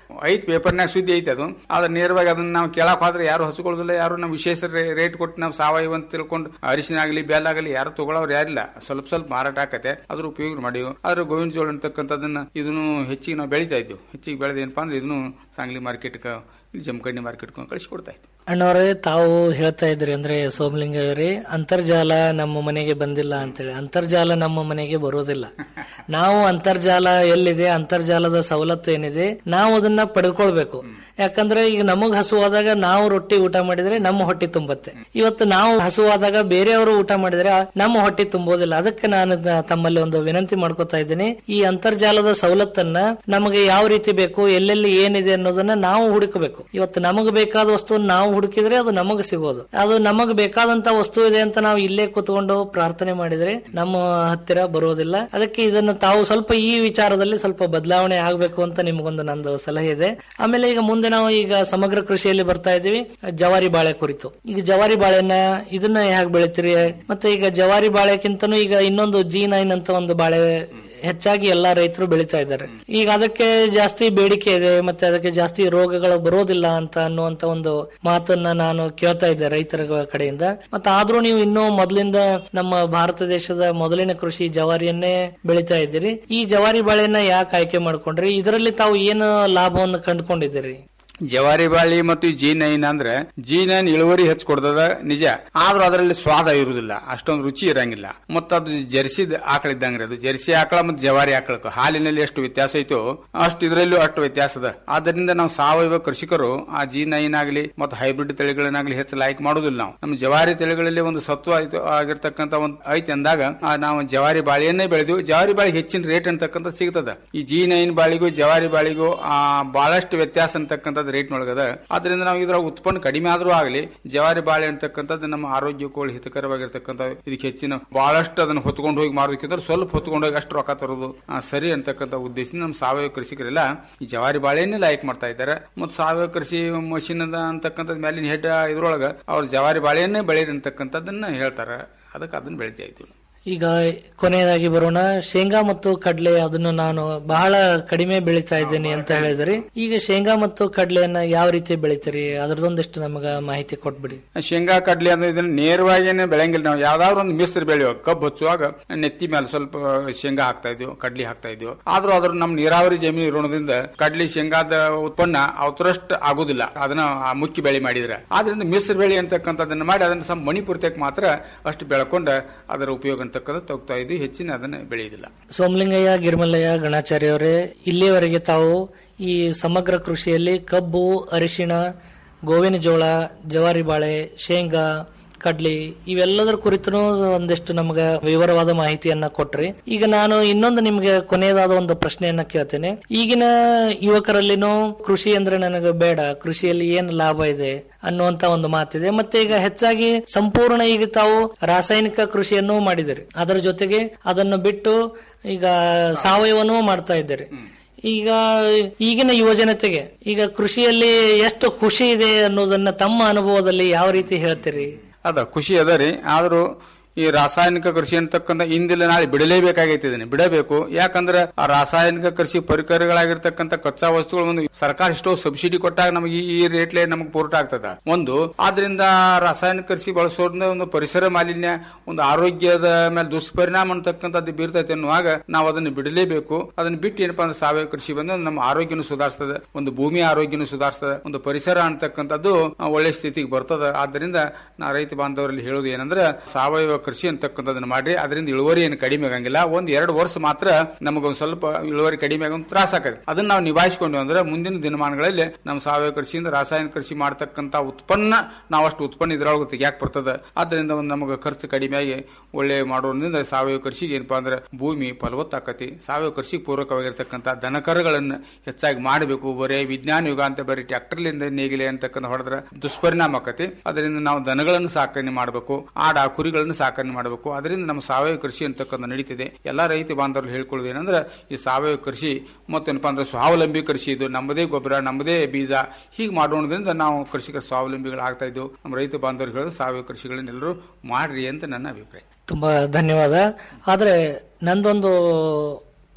ಐತ್ ಪೇಪರ್ನಾಗ ಸುದ್ದಿ ಐತೆ ಅದು ಆದ್ರೆ ನೇರವಾಗಿ ಅದನ್ನ ನಾವು ಕೇಳಕ್ ಹೋದ್ರೆ ಯಾರು ಹಚ್ಕೊಳ್ಳೋದಿಲ್ಲ ಯಾರು ನಾವು ವಿಶೇಷ ರೇ- ರೇಟ್ ಕೊಟ್ಟು ನಾವು ಸಾವಯವ ಅಂತ ತಿಳ್ಕೊಂಡು ಅರಿಶಿನ ಆಗಲಿ ಬೆಲ್ಲ ಆಗಲಿ ಯಾರು ತಗೊಳ್ಳೋರು ಯಾರಿಲ್ಲ ಸ್ವಲ್ಪ ಸ್ವಲ್ಪ ಮಾರಾಟ ಆಕತೆ ಅದ್ರ ಉಪಯೋಗ ಮಾಡಿವು ಆದ್ರೆ ಗೋವಿನ ಜೋಳ ಅಂತಕ್ಕಂಥದ್ದನ್ನ ಇದನ್ನು ಹೆಚ್ಚಿಗೆ ನಾವು ಬೆಳಿತಾ ಇದ್ವು ಹೆಚ್ಚಿಗೆ ಬೆಳೆದ ಏನಪ್ಪಾ ಅಂದ್ರೆ ಇದನ್ನು ಸಾಂಗ್ಲಿ ಮಾರ್ಕೆಟ್ ಜಮಖಂಡಿ ಮಾರ್ಕೆಟ್ ಕಳಿಸಿ ಕೊಡ್ತಾ ಇದ್ವಿ ಅಣ್ಣವ್ರೆ ತಾವು ಹೇಳ್ತಾ ಇದ್ರಿ ಅಂದ್ರೆ ಸೋಮಲಿಂಗ ಅವರೇ ಅಂತರ್ಜಾಲ ನಮ್ಮ ಮನೆಗೆ ಬಂದಿಲ್ಲ ಅಂತೇಳಿ ಅಂತರ್ಜಾಲ ನಮ್ಮ ಮನೆಗೆ ಬರೋದಿಲ್ಲ ನಾವು ಅಂತರ್ಜಾಲ ಎಲ್ಲಿದೆ ಅಂತರ್ಜಾಲದ ಸವಲತ್ತು ಏನಿದೆ ನಾವು ಅದನ್ನ ಪಡೆದುಕೊಳ್ಬೇಕು ಯಾಕಂದ್ರೆ ಈಗ ನಮಗ್ ಹಸುವಾದಾಗ ನಾವು ರೊಟ್ಟಿ ಊಟ ಮಾಡಿದ್ರೆ ನಮ್ಮ ಹೊಟ್ಟೆ ತುಂಬುತ್ತೆ ಇವತ್ತು ನಾವು ಹಸುವಾದಾಗ ಬೇರೆಯವರು ಊಟ ಮಾಡಿದ್ರೆ ನಮ್ಮ ಹೊಟ್ಟೆ ತುಂಬೋದಿಲ್ಲ ಅದಕ್ಕೆ ನಾನು ತ- ತಮ್ಮಲ್ಲಿ ಒಂದು ವಿನಂತಿ ಮಾಡ್ಕೊತಾ ಇದ್ದೀನಿ ಈ ಅಂತರ್ಜಾಲದ ಸವಲತ್ತನ್ನ ನಮಗೆ ಯಾವ ರೀತಿ ಬೇಕು ಎಲ್ಲೆಲ್ಲಿ ಏನಿದೆ ಅನ್ನೋದನ್ನ ನಾವು ಹುಡುಕಬೇಕು ಇವತ್ತು ನಮಗೆ ಬೇಕಾದ ವಸ್ತುವನ್ನು ನಾವು ಹುಡುಕಿದ್ರೆ ಅದು ನಮಗೆ ಸಿಗೋದು ಅದು ನಮಗೆ ಬೇಕಾದಂತ ವಸ್ತು ಇದೆ ಅಂತ ನಾವು ಇಲ್ಲೇ ಕೂತ್ಕೊಂಡು ಪ್ರಾರ್ಥನೆ ಮಾಡಿದ್ರೆ ನಮ್ಮ ಹತ್ತಿರ ಬರೋದಿಲ್ಲ ಅದಕ್ಕೆ ಇದನ್ನ ತಾವು ಸ್ವಲ್ಪ ಈ ವಿಚಾರದಲ್ಲಿ ಸ್ವಲ್ಪ ಬದಲಾವಣೆ ಆಗ್ಬೇಕು ಅಂತ ನಿಮಗೊಂದು ನಂದು ಸಲಹೆ ಇದೆ ಆಮೇಲೆ ಈಗ ಮುಂದೆ ನಾವು ಈಗ ಸಮಗ್ರ ಕೃಷಿಯಲ್ಲಿ ಬರ್ತಾ ಇದೀವಿ ಜವಾರಿ ಬಾಳೆ ಕುರಿತು ಈಗ ಜವಾರಿ ಬಾಳೆನ ಇದನ್ನ ಹೇಗೆ ಬೆಳಿತೀರಿ ಮತ್ತೆ ಈಗ ಜವಾರಿ ಬಾಳೆಕ್ಕಿಂತನೂ ಈಗ ಇನ್ನೊಂದು ಜಿ ನೈನ್ ಅಂತ ಒಂದು ಬಾಳೆ ಹೆಚ್ಚಾಗಿ ಎಲ್ಲಾ ರೈತರು ಬೆಳಿತಾ ಇದ್ದಾರೆ ಈಗ ಅದಕ್ಕೆ ಜಾಸ್ತಿ ಬೇಡಿಕೆ ಇದೆ ಮತ್ತೆ ಅದಕ್ಕೆ ಜಾಸ್ತಿ ರೋಗಗಳು ಬರೋದಿಲ್ಲ ಅಂತ ಅನ್ನುವಂತ ಒಂದು ಮಾತನ್ನ ನಾನು ಕೇಳ್ತಾ ಇದ್ದೆ ರೈತರ ಕಡೆಯಿಂದ ಮತ್ತೆ ಆದ್ರೂ ನೀವು ಇನ್ನೂ ಮೊದಲಿಂದ ನಮ್ಮ ಭಾರತ ದೇಶದ ಮೊದಲಿನ ಕೃಷಿ ಜವಾರಿಯನ್ನೇ ಬೆಳಿತಾ ಇದ್ದೀರಿ ಈ ಜವಾರಿ ಬಾಳೆನ ಯಾಕೆ ಆಯ್ಕೆ ಮಾಡ್ಕೊಂಡ್ರಿ ಇದರಲ್ಲಿ ತಾವು ಏನು ಲಾಭವನ್ನು ಕಂಡುಕೊಂಡಿದ್ದೀರಿ ಜವಾರಿ ಬಾಳಿ ಮತ್ತು ಈ ಜಿ ನೈನ್ ಅಂದ್ರೆ ಜಿ ನೈನ್ ಇಳುವರಿ ಹೆಚ್ಚು ಕೊಡ್ತದ ನಿಜ ಆದ್ರೂ ಅದರಲ್ಲಿ ಸ್ವಾದ ಇರುವುದಿಲ್ಲ ಅಷ್ಟೊಂದು ರುಚಿ ಇರಂಗಿಲ್ಲ ಮತ್ತು ಅದು ಜರ್ಸಿ ಆಕಳ ಇದ್ದಂಗ್ರಿ ಅದು ಜರ್ಸಿ ಆಕಳ ಮತ್ತು ಜವಾರಿ ಆಕಳಕ್ಕೆ ಹಾಲಿನಲ್ಲಿ ಎಷ್ಟು ವ್ಯತ್ಯಾಸ ಐತೋ ಅಷ್ಟು ಇದರಲ್ಲೂ ಅಷ್ಟು ವ್ಯತ್ಯಾಸ ಅದ ಆದ್ದರಿಂದ ನಾವು ಸಾವಯವ ಕೃಷಿಕರು ಆ ಜಿ ನೈನ್ ಆಗಲಿ ಮತ್ತು ಹೈಬ್ರಿಡ್ ತಳಿಗಳನ್ನಾಗಲಿ ಹೆಚ್ಚು ಲೈಕ್ ಮಾಡೋದಿಲ್ಲ ನಾವು ನಮ್ಮ ಜವಾರಿ ತಳಿಗಳಲ್ಲಿ ಒಂದು ಸತ್ವ ಆಯ್ತು ಆಗಿರ್ತಕ್ಕಂಥ ಒಂದು ಐತಿ ಅಂದಾಗ ಆ ನಾವು ಜವಾರಿ ಬಾಳೆಯನ್ನೇ ಬೆಳೆದು ಜವಾರಿ ಬಾಳಿಗೆ ಹೆಚ್ಚಿನ ರೇಟ್ ಅಂತಕ್ಕಂಥ ಸಿಗ್ತದ ಈ ಜಿ ನೈನ್ ಬಾಳಿಗೂ ಜವಾರಿ ಬಾಳಿಗೂ ಆ ಬಹಳಷ್ಟು ವ್ಯತ್ಯಾಸ ಅಂತಕ್ಕಂಥದ್ದು ರೇಟ್ ನೊಳಗದ ಆದ್ರಿಂದ ನಾವು ಇದರ ಉತ್ಪನ್ನ ಕಡಿಮೆ ಆದ್ರೂ ಆಗಲಿ ಜವಾರಿ ಬಾಳೆ ಅಂತಕ್ಕಂಥದ್ದು ನಮ್ಮ ಆರೋಗ್ಯಕ್ಕೂ ಒಳ್ಳೆ ಹಿತಕರವಾಗಿರ್ತಕ್ಕಂಥ ಇದಕ್ಕೆ ಹೆಚ್ಚಿನ ಬಹಳಷ್ಟು ಅದನ್ನ ಹೊತ್ಕೊಂಡು ಹೋಗಿ ಮಾರೋದಕ್ಕಿಂತ ಸ್ವಲ್ಪ ಹೊತ್ಕೊಂಡು ಹೋಗಿ ಅಷ್ಟು ರೊಕ್ಕ ತರೋದು ಆ, ಸರಿ ಅಂತಕ್ಕಂಥ ಉದ್ದೇಶದಿಂದ ನಮ್ಮ ಸಾವಯವ ಕೃಷಿಕರೆಲ್ಲ ಈ ಜವಾರಿ ಬಾಳೆಯನ್ನೇ ಲೈಕ್ ಮಾಡ್ತಾ ಇದ್ದಾರೆ ಮತ್ತು ಸಾವಯವ ಕೃಷಿ ಮಷಿನ್ ಅದ ಅಂತಕ್ಕಂಥದ್ದು ಮೇಲಿನ ಹೆಡ್ ಇದ್ರೊಳಗ ಅವ್ರು ಜವಾರಿ ಬಾಳೆಯನ್ನೇ ಬೆಳೀರಿ ಅಂತಕ್ಕಂಥದ್ದನ್ನ ಹೇಳ್ತಾರೆ ಅದಕ್ಕೆ ಅದನ್ನ ಬೆಳಿತಾ ಇದ್ವಿ ಈಗ ಕೊನೆಯದಾಗಿ ಬರೋಣ ಶೇಂಗಾ ಮತ್ತು ಕಡಲೆ ಅದನ್ನು ನಾನು ಬಹಳ ಕಡಿಮೆ ಬೆಳೀತಾ ಇದ್ದೇನೆ ಅಂತ ಹೇಳಿದ್ರಿ ಈಗ ಶೇಂಗಾ ಮತ್ತು ಕಡಲೆಯನ್ನ ಯಾವ ರೀತಿ ಬೆಳಿತೀರಿ ಅದ್ರದೊಂದಿಷ್ಟು ನಮಗ ಮಾಹಿತಿ ಕೊಟ್ಬಿಡಿ ಶೇಂಗಾ ಕಡ್ಲಿ ಅಂದ್ರೆ ಇದನ್ನ ನೇರವಾಗಿನೇ ಬೆಳೆಯಂಗಿಲ್ಲ ನಾವು ಯಾವ್ದಾದ್ರು ಒಂದು ಮಿಸ್ರ್ ಬೆಳೆಯುವ ಕಬ್ಬು ಹಚ್ಚುವಾಗ ನೆತ್ತಿ ಮೇಲೆ ಸ್ವಲ್ಪ ಶೇಂಗಾ ಹಾಕ್ತಾ ಇದ್ವಿ ಕಡ್ಲಿ ಹಾಕ್ತಾ ಇದ್ವಿ ಆದ್ರೂ ಅದ್ರ ನಮ್ ನೀರಾವರಿ ಜಮೀನು ಇರೋದ್ರಿಂದ ಕಡ್ಲಿ ಶೇಂಗಾದ ಉತ್ಪನ್ನ ಅವತರಷ್ಟು ಆಗುದಿಲ್ಲ ಅದನ್ನ ಆ ಮುಖ್ಯ ಬೆಳೆ ಮಾಡಿದ್ರೆ ಆದ್ರಿಂದ ಮಿಶ್ರ ಬೆಳೆ ಅಂತಕ್ಕಂಥದ್ದನ್ನ ಮಾಡಿ ಅದನ್ನ ಸಮ ಮಣಿಪುರತಕ್ಕೆ ಮಾತ್ರ ಅಷ್ಟು ಬೆಳ್ಕೊಂಡ ಅದರ ಉಪಯೋಗ ಅಂತಕ್ಕಂಥ ತಗ್ತಾ ಇದ್ವಿ ಹೆಚ್ಚಿನ ಅದನ್ನ ಬೆಳೆಯುದಿಲ್ಲ ಸೋಮಲಿಂಗಯ್ಯ ಗಿರ್ಮಲ್ಲಯ್ಯ ಗಣಾಚಾರ್ಯ ಅವರೇ ಇಲ್ಲಿಯವರೆಗೆ ತಾವು ಈ ಸಮಗ್ರ ಕೃಷಿಯಲ್ಲಿ ಕಬ್ಬು ಅರಿಶಿಣ ಗೋವಿನ ಜೋಳ ಜವಾರಿ ಬಾಳೆ ಶೇಂಗಾ ಕಡ್ಲಿ ಇವೆಲ್ಲದರ ಕುರಿತು ಒಂದಿಷ್ಟು ನಮಗೆ ವಿವರವಾದ ಮಾಹಿತಿಯನ್ನ ಕೊಟ್ರಿ ಈಗ ನಾನು ಇನ್ನೊಂದು ನಿಮಗೆ ಕೊನೆಯದಾದ ಒಂದು ಪ್ರಶ್ನೆಯನ್ನ ಕೇಳ್ತೇನೆ ಈಗಿನ ಯುವಕರಲ್ಲಿನೂ ಕೃಷಿ ಅಂದ್ರೆ ನನಗೆ ಬೇಡ ಕೃಷಿಯಲ್ಲಿ ಏನು ಲಾಭ ಇದೆ ಅನ್ನುವಂತ ಒಂದು ಮಾತಿದೆ ಮತ್ತೆ ಈಗ ಹೆಚ್ಚಾಗಿ ಸಂಪೂರ್ಣ ಈಗ ತಾವು ರಾಸಾಯನಿಕ ಕೃಷಿಯನ್ನು ಮಾಡಿದಿರಿ ಅದರ ಜೊತೆಗೆ ಅದನ್ನು ಬಿಟ್ಟು ಈಗ ಸಾವಯವನೂ ಮಾಡ್ತಾ ಇದ್ದೀರಿ ಈಗ ಈಗಿನ ಯುವಜನತೆಗೆ ಈಗ ಕೃಷಿಯಲ್ಲಿ ಎಷ್ಟು ಖುಷಿ ಇದೆ ಅನ್ನೋದನ್ನ ತಮ್ಮ ಅನುಭವದಲ್ಲಿ ಯಾವ ರೀತಿ ಹೇಳ್ತೀರಿ ಅದ ಖುಷಿ ಅದ ರೀ ಆದ್ರೂ ಈ ರಾಸಾಯನಿಕ ಕೃಷಿ ಅಂತಕ್ಕಂಥ ಇಂದಿಲ್ಲ ನಾಳೆ ಬಿಡಲೇಬೇಕಾಗೈತಿ ಇದನ್ನ ಬಿಡಬೇಕು ಯಾಕಂದ್ರೆ ಆ ರಾಸಾಯನಿಕ ಕೃಷಿ ಪರಿಕರಗಳಾಗಿರ್ತಕ್ಕಂಥ ಕಚ್ಚಾ ವಸ್ತುಗಳು ಒಂದು ಸರ್ಕಾರ ಎಷ್ಟೋ ಸಬ್ಸಿಡಿ ಕೊಟ್ಟಾಗ ನಮಗೆ ಈ ರೇಟ್ಲೆ ನಮಗೆ ಪೂರ್ಟ ಆಗ್ತದ ಒಂದು ಆದ್ರಿಂದ ರಾಸಾಯನಿಕ ಕೃಷಿ ಬಳಸೋದ್ರಿಂದ ಒಂದು ಪರಿಸರ ಮಾಲಿನ್ಯ ಒಂದು ಆರೋಗ್ಯದ ಮೇಲೆ ದುಷ್ಪರಿಣಾಮ ಅಂತಕ್ಕಂಥದ್ದು ಬೀರ್ತೈತೆ ಅನ್ನುವಾಗ ನಾವು ಅದನ್ನು ಬಿಡಲೇಬೇಕು ಅದನ್ನ ಬಿಟ್ಟು ಏನಪ್ಪಾ ಅಂದ್ರೆ ಸಾವಯವ ಕೃಷಿ ಬಂದು ನಮ್ಮ ಆರೋಗ್ಯನು ಸುಧಾರಿಸ್ತದೆ ಒಂದು ಭೂಮಿ ಆರೋಗ್ಯನು ಸುಧಾರಿಸ್ತದೆ ಒಂದು ಪರಿಸರ ಅಂತಕ್ಕಂಥದ್ದು ಆ, ಒಳ್ಳೆ ಸ್ಥಿತಿಗೆ ಬರ್ತದ ಆದ್ದರಿಂದ ನಾ ರೈತ ಬಾಂಧವರಲ್ಲಿ ಹೇಳೋದು ಏನಂದ್ರೆ ಸಾವಯವ ಕೃಷಿ ಅಂತಕ್ಕಂಥದ್ದನ್ನ ಮಾಡ್ರಿ ಅದರಿಂದ ಇಳುವರಿ ಏನು ಕಡಿಮೆ ಆಗಂಗಿಲ್ಲ ಒಂದ್ ಎರಡು ವರ್ಷ ಮಾತ್ರ ನಮಗೊಂದು ಸ್ವಲ್ಪ ಇಳುವರಿ ಕಡಿಮೆ ಆಗೋ ತ್ರಾಸ ಆಗತ್ತೆ ಅದನ್ನ ನಾವು ನಿಭಾಯಿಸಿಕೊಂಡು ಅಂದ್ರೆ ಮುಂದಿನ ದಿನಮಾನಗಳಲ್ಲಿ ನಮ್ಮ ಸಾವಯವ ಕೃಷಿಯಿಂದ ರಾಸಾಯನಿಕ ಕೃಷಿ ಮಾಡ್ತಕ್ಕಂಥ ಉತ್ಪನ್ನ ನಾವು ಅಷ್ಟು ಉತ್ಪನ್ನ ಇದ್ರೊಳಗೆ ತೆಗಿಯಾಕ ಬರ್ತದೆ ಆದ್ರಿಂದ ಒಂದು ನಮಗೆ ಖರ್ಚು ಕಡಿಮೆ ಆಗಿ ಒಳ್ಳೆ ಮಾಡೋದ್ರಿಂದ ಸಾವಯವ ಕೃಷಿಗೆ ಏನಪ್ಪಾ ಅಂದ್ರೆ ಭೂಮಿ ಫಲವತ್ತಾಕತಿ ಸಾವಯವ ಕೃಷಿಗೆ ಪೂರಕವಾಗಿರ್ತಕ್ಕಂಥ ದನಕರುಗಳನ್ನ ಹೆಚ್ಚಾಗಿ ಮಾಡಬೇಕು ಬರೇ ವಿಜ್ಞಾನ ಯುಗ ಅಂತ ಬರೀ ಟ್ರ್ಯಾಕ್ಟರ್ಲಿಂದ ನೇಗಿಲೆ ಅಂತಕ್ಕಂಥ ಹೊಡೆದ್ರೆ ದುಷ್ಪರಿಣಾಮ ಆಕತಿ ಅದರಿಂದ ನಾವು ದನಗಳನ್ನು ಸಾಕಣೆ ಮಾಡಬೇಕು ಆಡ ಕುರಿಗಳನ್ನು ಸಾಕಣೆ ಮಾಡಬೇಕು ಅದರಿಂದ ನಮ್ಮ ಸಾವಯವ ಕೃಷಿ ಅಂತಕ್ಕಂಥ ನಡೀತಿದೆ ಎಲ್ಲಾ ರೈತ ಬಾಂಧವರು ಹೇಳ್ಕೊಳ್ಳೋದು ಏನಂದ್ರೆ ಈ ಸಾವಯವ ಕೃಷಿ ಮತ್ತೇನಪ್ಪಾ ಅಂದ್ರೆ ಸ್ವಾವಲಂಬಿ ಕೃಷಿ ಇದು ನಮ್ಮದೇ ಗೊಬ್ಬರ ನಮ್ಮದೇ ಬೀಜ ಹೀಗೆ ಮಾಡೋದ್ರಿಂದ ನಾವು ಕೃಷಿಕರ ಸ್ವಾವಲಂಬಿಗಳಾಗ್ತಾ ಇದ್ದು ನಮ್ಮ ರೈತ ಬಾಂಧವರು ಹೇಳೋದು ಸಾವಯವ ಕೃಷಿಗಳನ್ನೆಲ್ಲರೂ ಮಾಡ್ರಿ ಅಂತ ನನ್ನ ಅಭಿಪ್ರಾಯ ತುಂಬಾ ಧನ್ಯವಾದ ಆದ್ರೆ ನಂದೊಂದು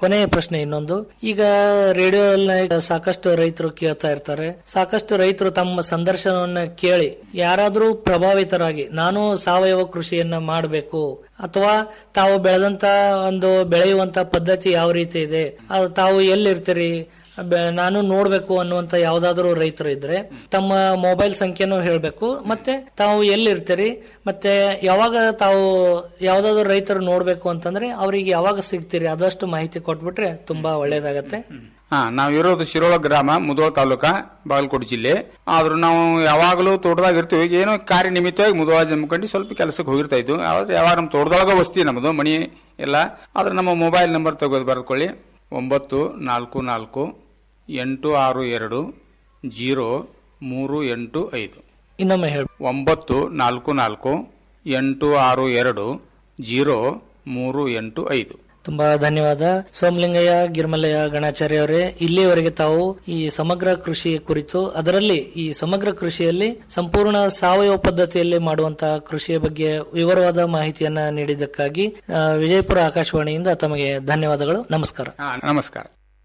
ಕೊನೆಯ ಪ್ರಶ್ನೆ ಇನ್ನೊಂದು ಈಗ ರೇಡಿಯೋ ಸಾಕಷ್ಟು ರೈತರು ಕೇಳ್ತಾ ಇರ್ತಾರೆ ಸಾಕಷ್ಟು ರೈತರು ತಮ್ಮ ಸಂದರ್ಶನವನ್ನ ಕೇಳಿ ಯಾರಾದ್ರೂ ಪ್ರಭಾವಿತರಾಗಿ ನಾನು ಸಾವಯವ ಕೃಷಿಯನ್ನ ಮಾಡಬೇಕು ಅಥವಾ ತಾವು ಬೆಳೆದಂತ ಒಂದು ಬೆಳೆಯುವಂತ ಪದ್ಧತಿ ಯಾವ ರೀತಿ ಇದೆ ಅದು ತಾವು ಎಲ್ಲಿರ್ತೀರಿ ಬೆ- ನಾನು ನೋಡ್ಬೇಕು ಅನ್ನುವಂತ ಯಾವ್ದಾದ್ರು ರೈತರು ಇದ್ರೆ ತಮ್ಮ ಮೊಬೈಲ್ ಸಂಖ್ಯೆನೂ ಹೇಳ್ಬೇಕು ಮತ್ತೆ ತಾವು ಎಲ್ಲಿರ್ತೀರಿ ಮತ್ತೆ ಯಾವಾಗ ತಾವು ಯಾವ್ದಾದ್ರು ರೈತರು ನೋಡ್ಬೇಕು ಅಂತಂದ್ರೆ ಅವರಿಗೆ ಯಾವಾಗ ಸಿಗ್ತೀರಿ ಅದಷ್ಟು ಮಾಹಿತಿ ಕೊಟ್ಬಿಟ್ರೆ ತುಂಬಾ ಒಳ್ಳೇದಾಗತ್ತೆ ಹಾ ನಾವ್ ಇರೋದು ಶಿರೋಳ ಗ್ರಾಮ ಮುದೋಳ ತಾಲೂಕ ಬಾಗಲಕೋಟೆ ಜಿಲ್ಲೆ ಆದ್ರೂ ನಾವು ಯಾವಾಗಲೂ ತೋಟದಾಗ ಇರ್ತೀವಿ ಏನೋ ಕಾರ್ಯ ನಿಮಿತ್ತವಾಗಿ ಮುದೋಳ ಜಮ್ಕಂಡು ಸ್ವಲ್ಪ ಕೆಲಸಕ್ಕೆ ಹೋಗಿರ್ತಾ ಇದ್ವು ಆದ್ರೆ ಯಾವಾಗ ನಮ್ಮ ತೋಟದೊಳಗ ವಸ್ತಿ ನಮ್ಮದು ಮನಿ ಎಲ್ಲ ಆದ್ರೆ ನಮ್ಮ ಮೊಬೈಲ್ ನಂಬರ್ ತೆಗೆದು ಬರ್ಕೊಳ್ಳಿ ಒಂಬತ್ತು ನಾಲ್ಕು ನಾಲ್ಕು ಎಂಟು ಆರು ಎರಡು ಜೀರೋ ಮೂರು ಎಂಟು ಐದು ಇನ್ನೊಮ್ಮೆ ಹೇಳಿ ಒಂಬತ್ತು ನಾಲ್ಕು ನಾಲ್ಕು ಎಂಟು ಆರು ಎರಡು ಜೀರೋ ಮೂರು ಎಂಟು ಐದು ತುಂಬಾ ಧನ್ಯವಾದ ಸೋಮಲಿಂಗಯ್ಯ ಗಿರ್ಮಲಯ್ಯ ಗಣಾಚಾರ್ಯ ಅವರೇ ಇಲ್ಲಿಯವರೆಗೆ ತಾವು ಈ ಸಮಗ್ರ ಕೃಷಿ ಕುರಿತು ಅದರಲ್ಲಿ ಈ ಸಮಗ್ರ ಕೃಷಿಯಲ್ಲಿ ಸಂಪೂರ್ಣ ಸಾವಯವ ಪದ್ಧತಿಯಲ್ಲಿ ಮಾಡುವಂತಹ ಕೃಷಿಯ ಬಗ್ಗೆ ವಿವರವಾದ ಮಾಹಿತಿಯನ್ನ ನೀಡಿದ್ದಕ್ಕಾಗಿ ಆ, ವಿಜಯಪುರ ಆಕಾಶವಾಣಿಯಿಂದ ತಮಗೆ ಧನ್ಯವಾದಗಳು ನಮಸ್ಕಾರ ಹಾ ನಮಸ್ಕಾರ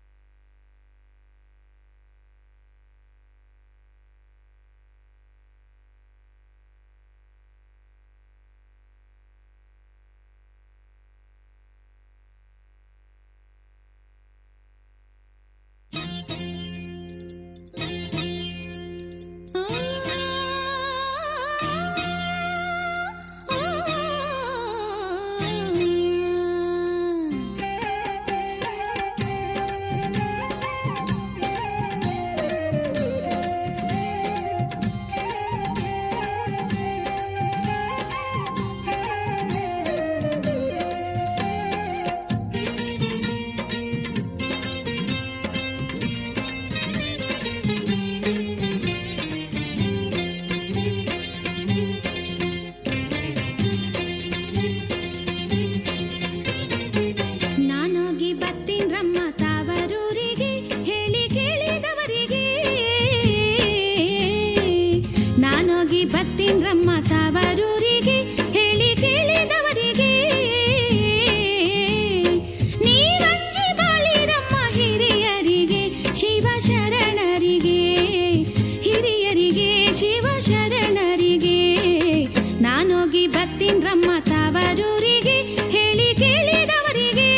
ನಾನೋಗಿ ಬತ್ತೀನ್ರಮ್ಮ ತಾವರೂರಿಗೆ ಹೇಳಿ ಕೇಳಿದವರಿಗೆ ನಾನೋಗಿ ಬತ್ತೀನ್ರಮ್ಮ ತಾವರೂರಿಗೆ ಹೇಳಿ ಕೇಳಿದವರಿಗೆ ನೀವಂಜಿ ಬಾಳಿರಮ್ಮ ಹಿರಿಯರಿಗೆ ಶಿವ ಶರಣರಿಗೆ ಹಿರಿಯರಿಗೆ ಶಿವ ಶರಣರಿಗೆ ನಾನೋಗಿ ಬತ್ತೀನ್ರಮ್ಮ ತಾವರೂರಿಗೆ ಹೇಳಿ ಕೇಳಿದವರಿಗೆ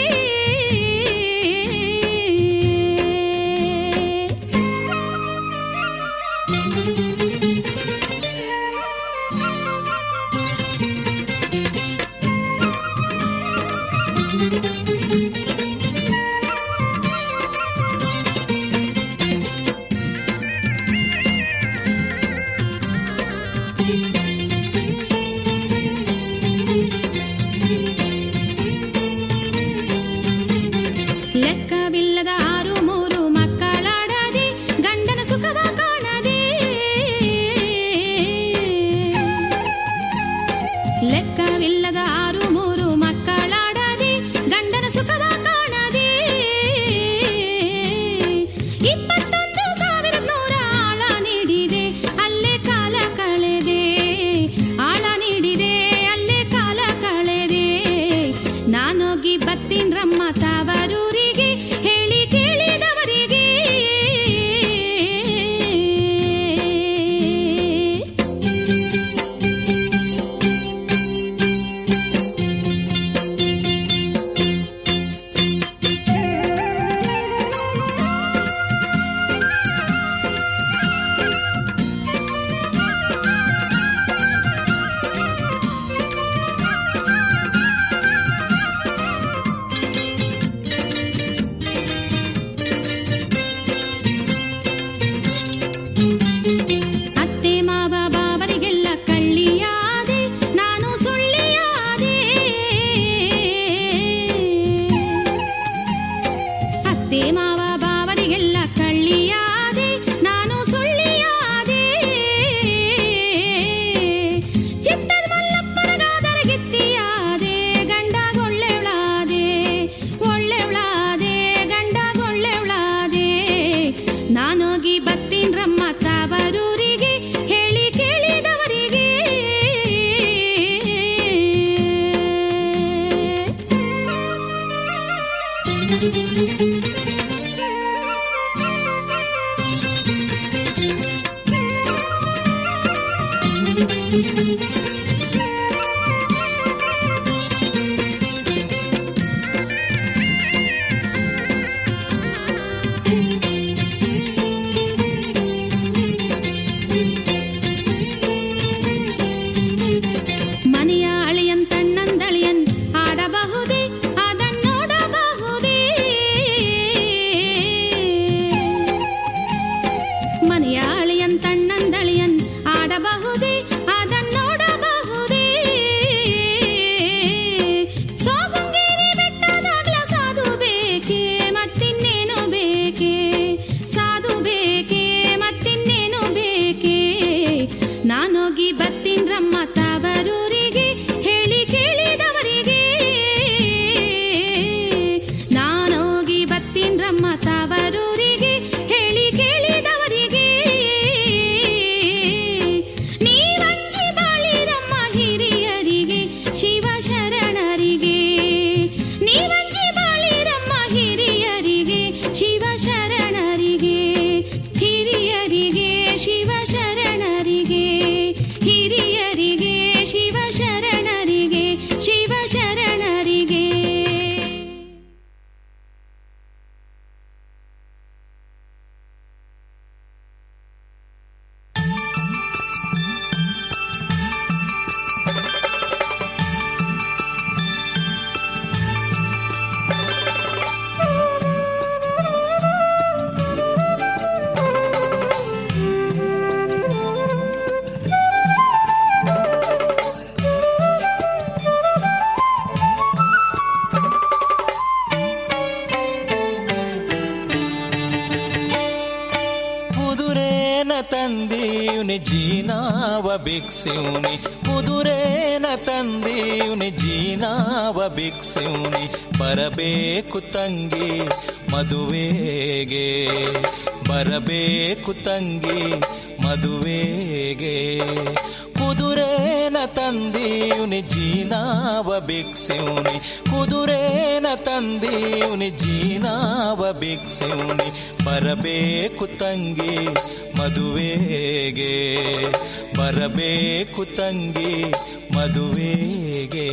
ತಂದೀವ್ನಿ ಜೀನಾವ ಭಿಕ್ಷಿವ್ನಿ ಕುದುರೇನ ತಂದೀವ್ನಿ ಜೀನಾವ ಭಿಕ್ಷಿವ್ನಿ ಬರಬೇಕು ತಂಗಿ ಮದುವೆಗೆ ಬರಬೇಕು ತಂಗಿ ಮದುವೆಗೆ ಕುದುರೇನ ತಂದೀವ್ನಿ ಜೀನಾವ ಭಿಕ್ಷಿವ್ನಿ ಕುದುರೇನ ತಂದೀವ್ನಿ ಜೀನಾವ ಭಿಕ್ಷಿವ್ನಿ ಬರಬೇಕು ತಂಗಿ ಮದುವೆಗೆ ಬರಬೇಕು ತಂಗಿ ಮದುವೆಗೆ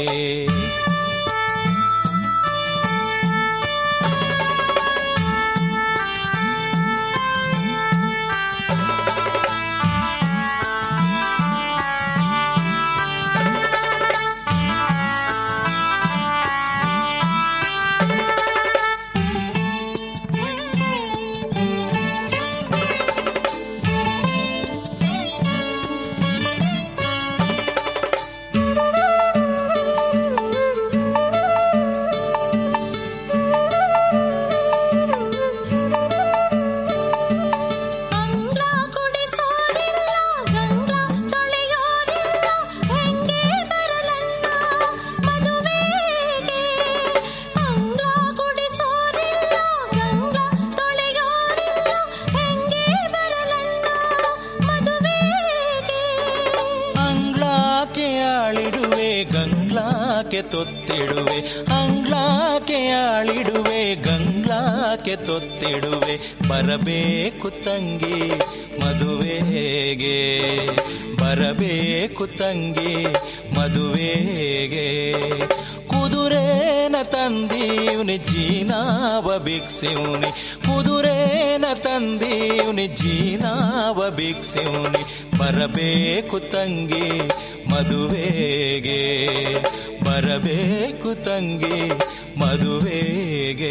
ಅಂಗ್ಲ ಕುಡಿಸೋರಿಲ್ಲ ಗಂಗ್ಲ ತೊಳೆಯೋರಿಲ್ಲ ಹೆಂಗೆ ಬರಲಣ್ಣ ಮದುವೆಗೆ ಅಂಗ್ಲ ಕುಡಿಸೋರಿಲ್ಲ ಗಂಗ್ಲ ತೊಳೆಯೋರಿಲ್ಲ ಹೆಂಗೆ ಬರಲಣ್ಣ ಮದುವೆಗೆ ಅಂಗ್ಲಾಕೆ ಆಳಿಡುವೆ ಗಂಗ್ಲಾಕೆ ತೊತ್ತಿಡುವೆ ಅಂಗ್ಲಾಕೆ ಆಳಿಡುವೆ ಗಂಗ್ಲಾಕೆ ತೊತ್ತಿಡುವೆ ಬರಬೇಕು ತಂಗಿ ಮದುವೆಗೆ ಬರಬೇಕು ತಂಗಿ ಮದುವೆಗೆ ಕುದುರೇನ ತಂದೀವ್ನಿ ಜೀನಾವ ಭಿಕ್ಷಿವ್ನಿ ಕುದುರೇನ ತಂದೀವ್ನಿ ಜೀನಾವ ಭಿಕ್ಷಿವ್ನಿ ಬರಬೇಕು ತಂಗಿ ಮದುವೆಗೆ ಬರಬೇಕು ತಂಗಿ ಮದುವೆಗೆ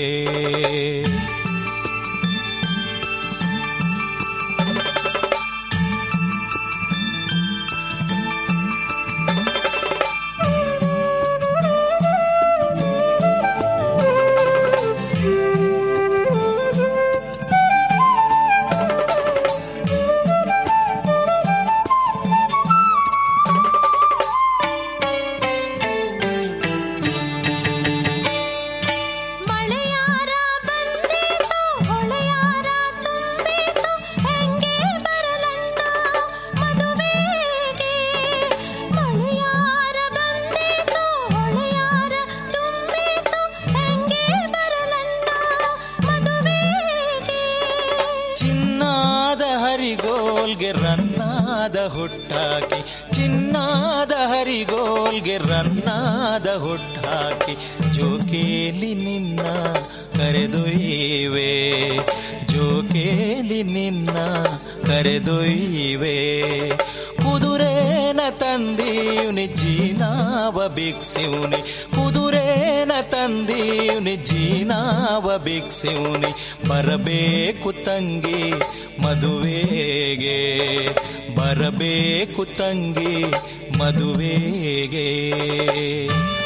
ಮಳೆಯಾರ ಬಂದೀತು ಹೊಳೆಯಾರ ತುಂಬೀತು ಹೆಂಗೆ ಬರಲಣ್ಣ ಮದುವೆಗೆ ಮಳೆಯಾರ ಬಂದೀತು ಹೊಳೆಯಾರ ತುಂಬೀತು ಹೆಂಗೆ ಬರಲಣ್ಣ ಮದುವೆಗೆ ಚಿನ್ನಾದ ಹರಿಗೋಲ್ಗೆ ರನ್ನಾದ ಹುಟ್ಟಾಕಿ ಚಿನ್ನಾದ ಹರಿಗೋಲ್ಗೆ ರನ್ನಾದ ಹುಟ್ಟಾಕಿ ಜೋಕೇಲಿ ನಿನ್ನ ಕರೆದೊಯ್ಯುವೆ ಜೋಕೇಲಿ ನಿನ್ನ ಕರೆದೊಯ್ಯುವೆ ಕುದುರೇನ ತಂದೀವ್ನಿ ಜೀನಾವ ಭಿಕ್ಷಿವ್ನಿ ಕುದುರೇನ ತಂದೀವ್ನಿ ಜೀನಾವ ಭಿಕ್ಷಿವ್ನಿ ಬರಬೇಕು ತಂಗಿ ಮದುವೆಗೆ ಬರಬೇಕು ತಂಗಿ ಮದುವೆಗೆ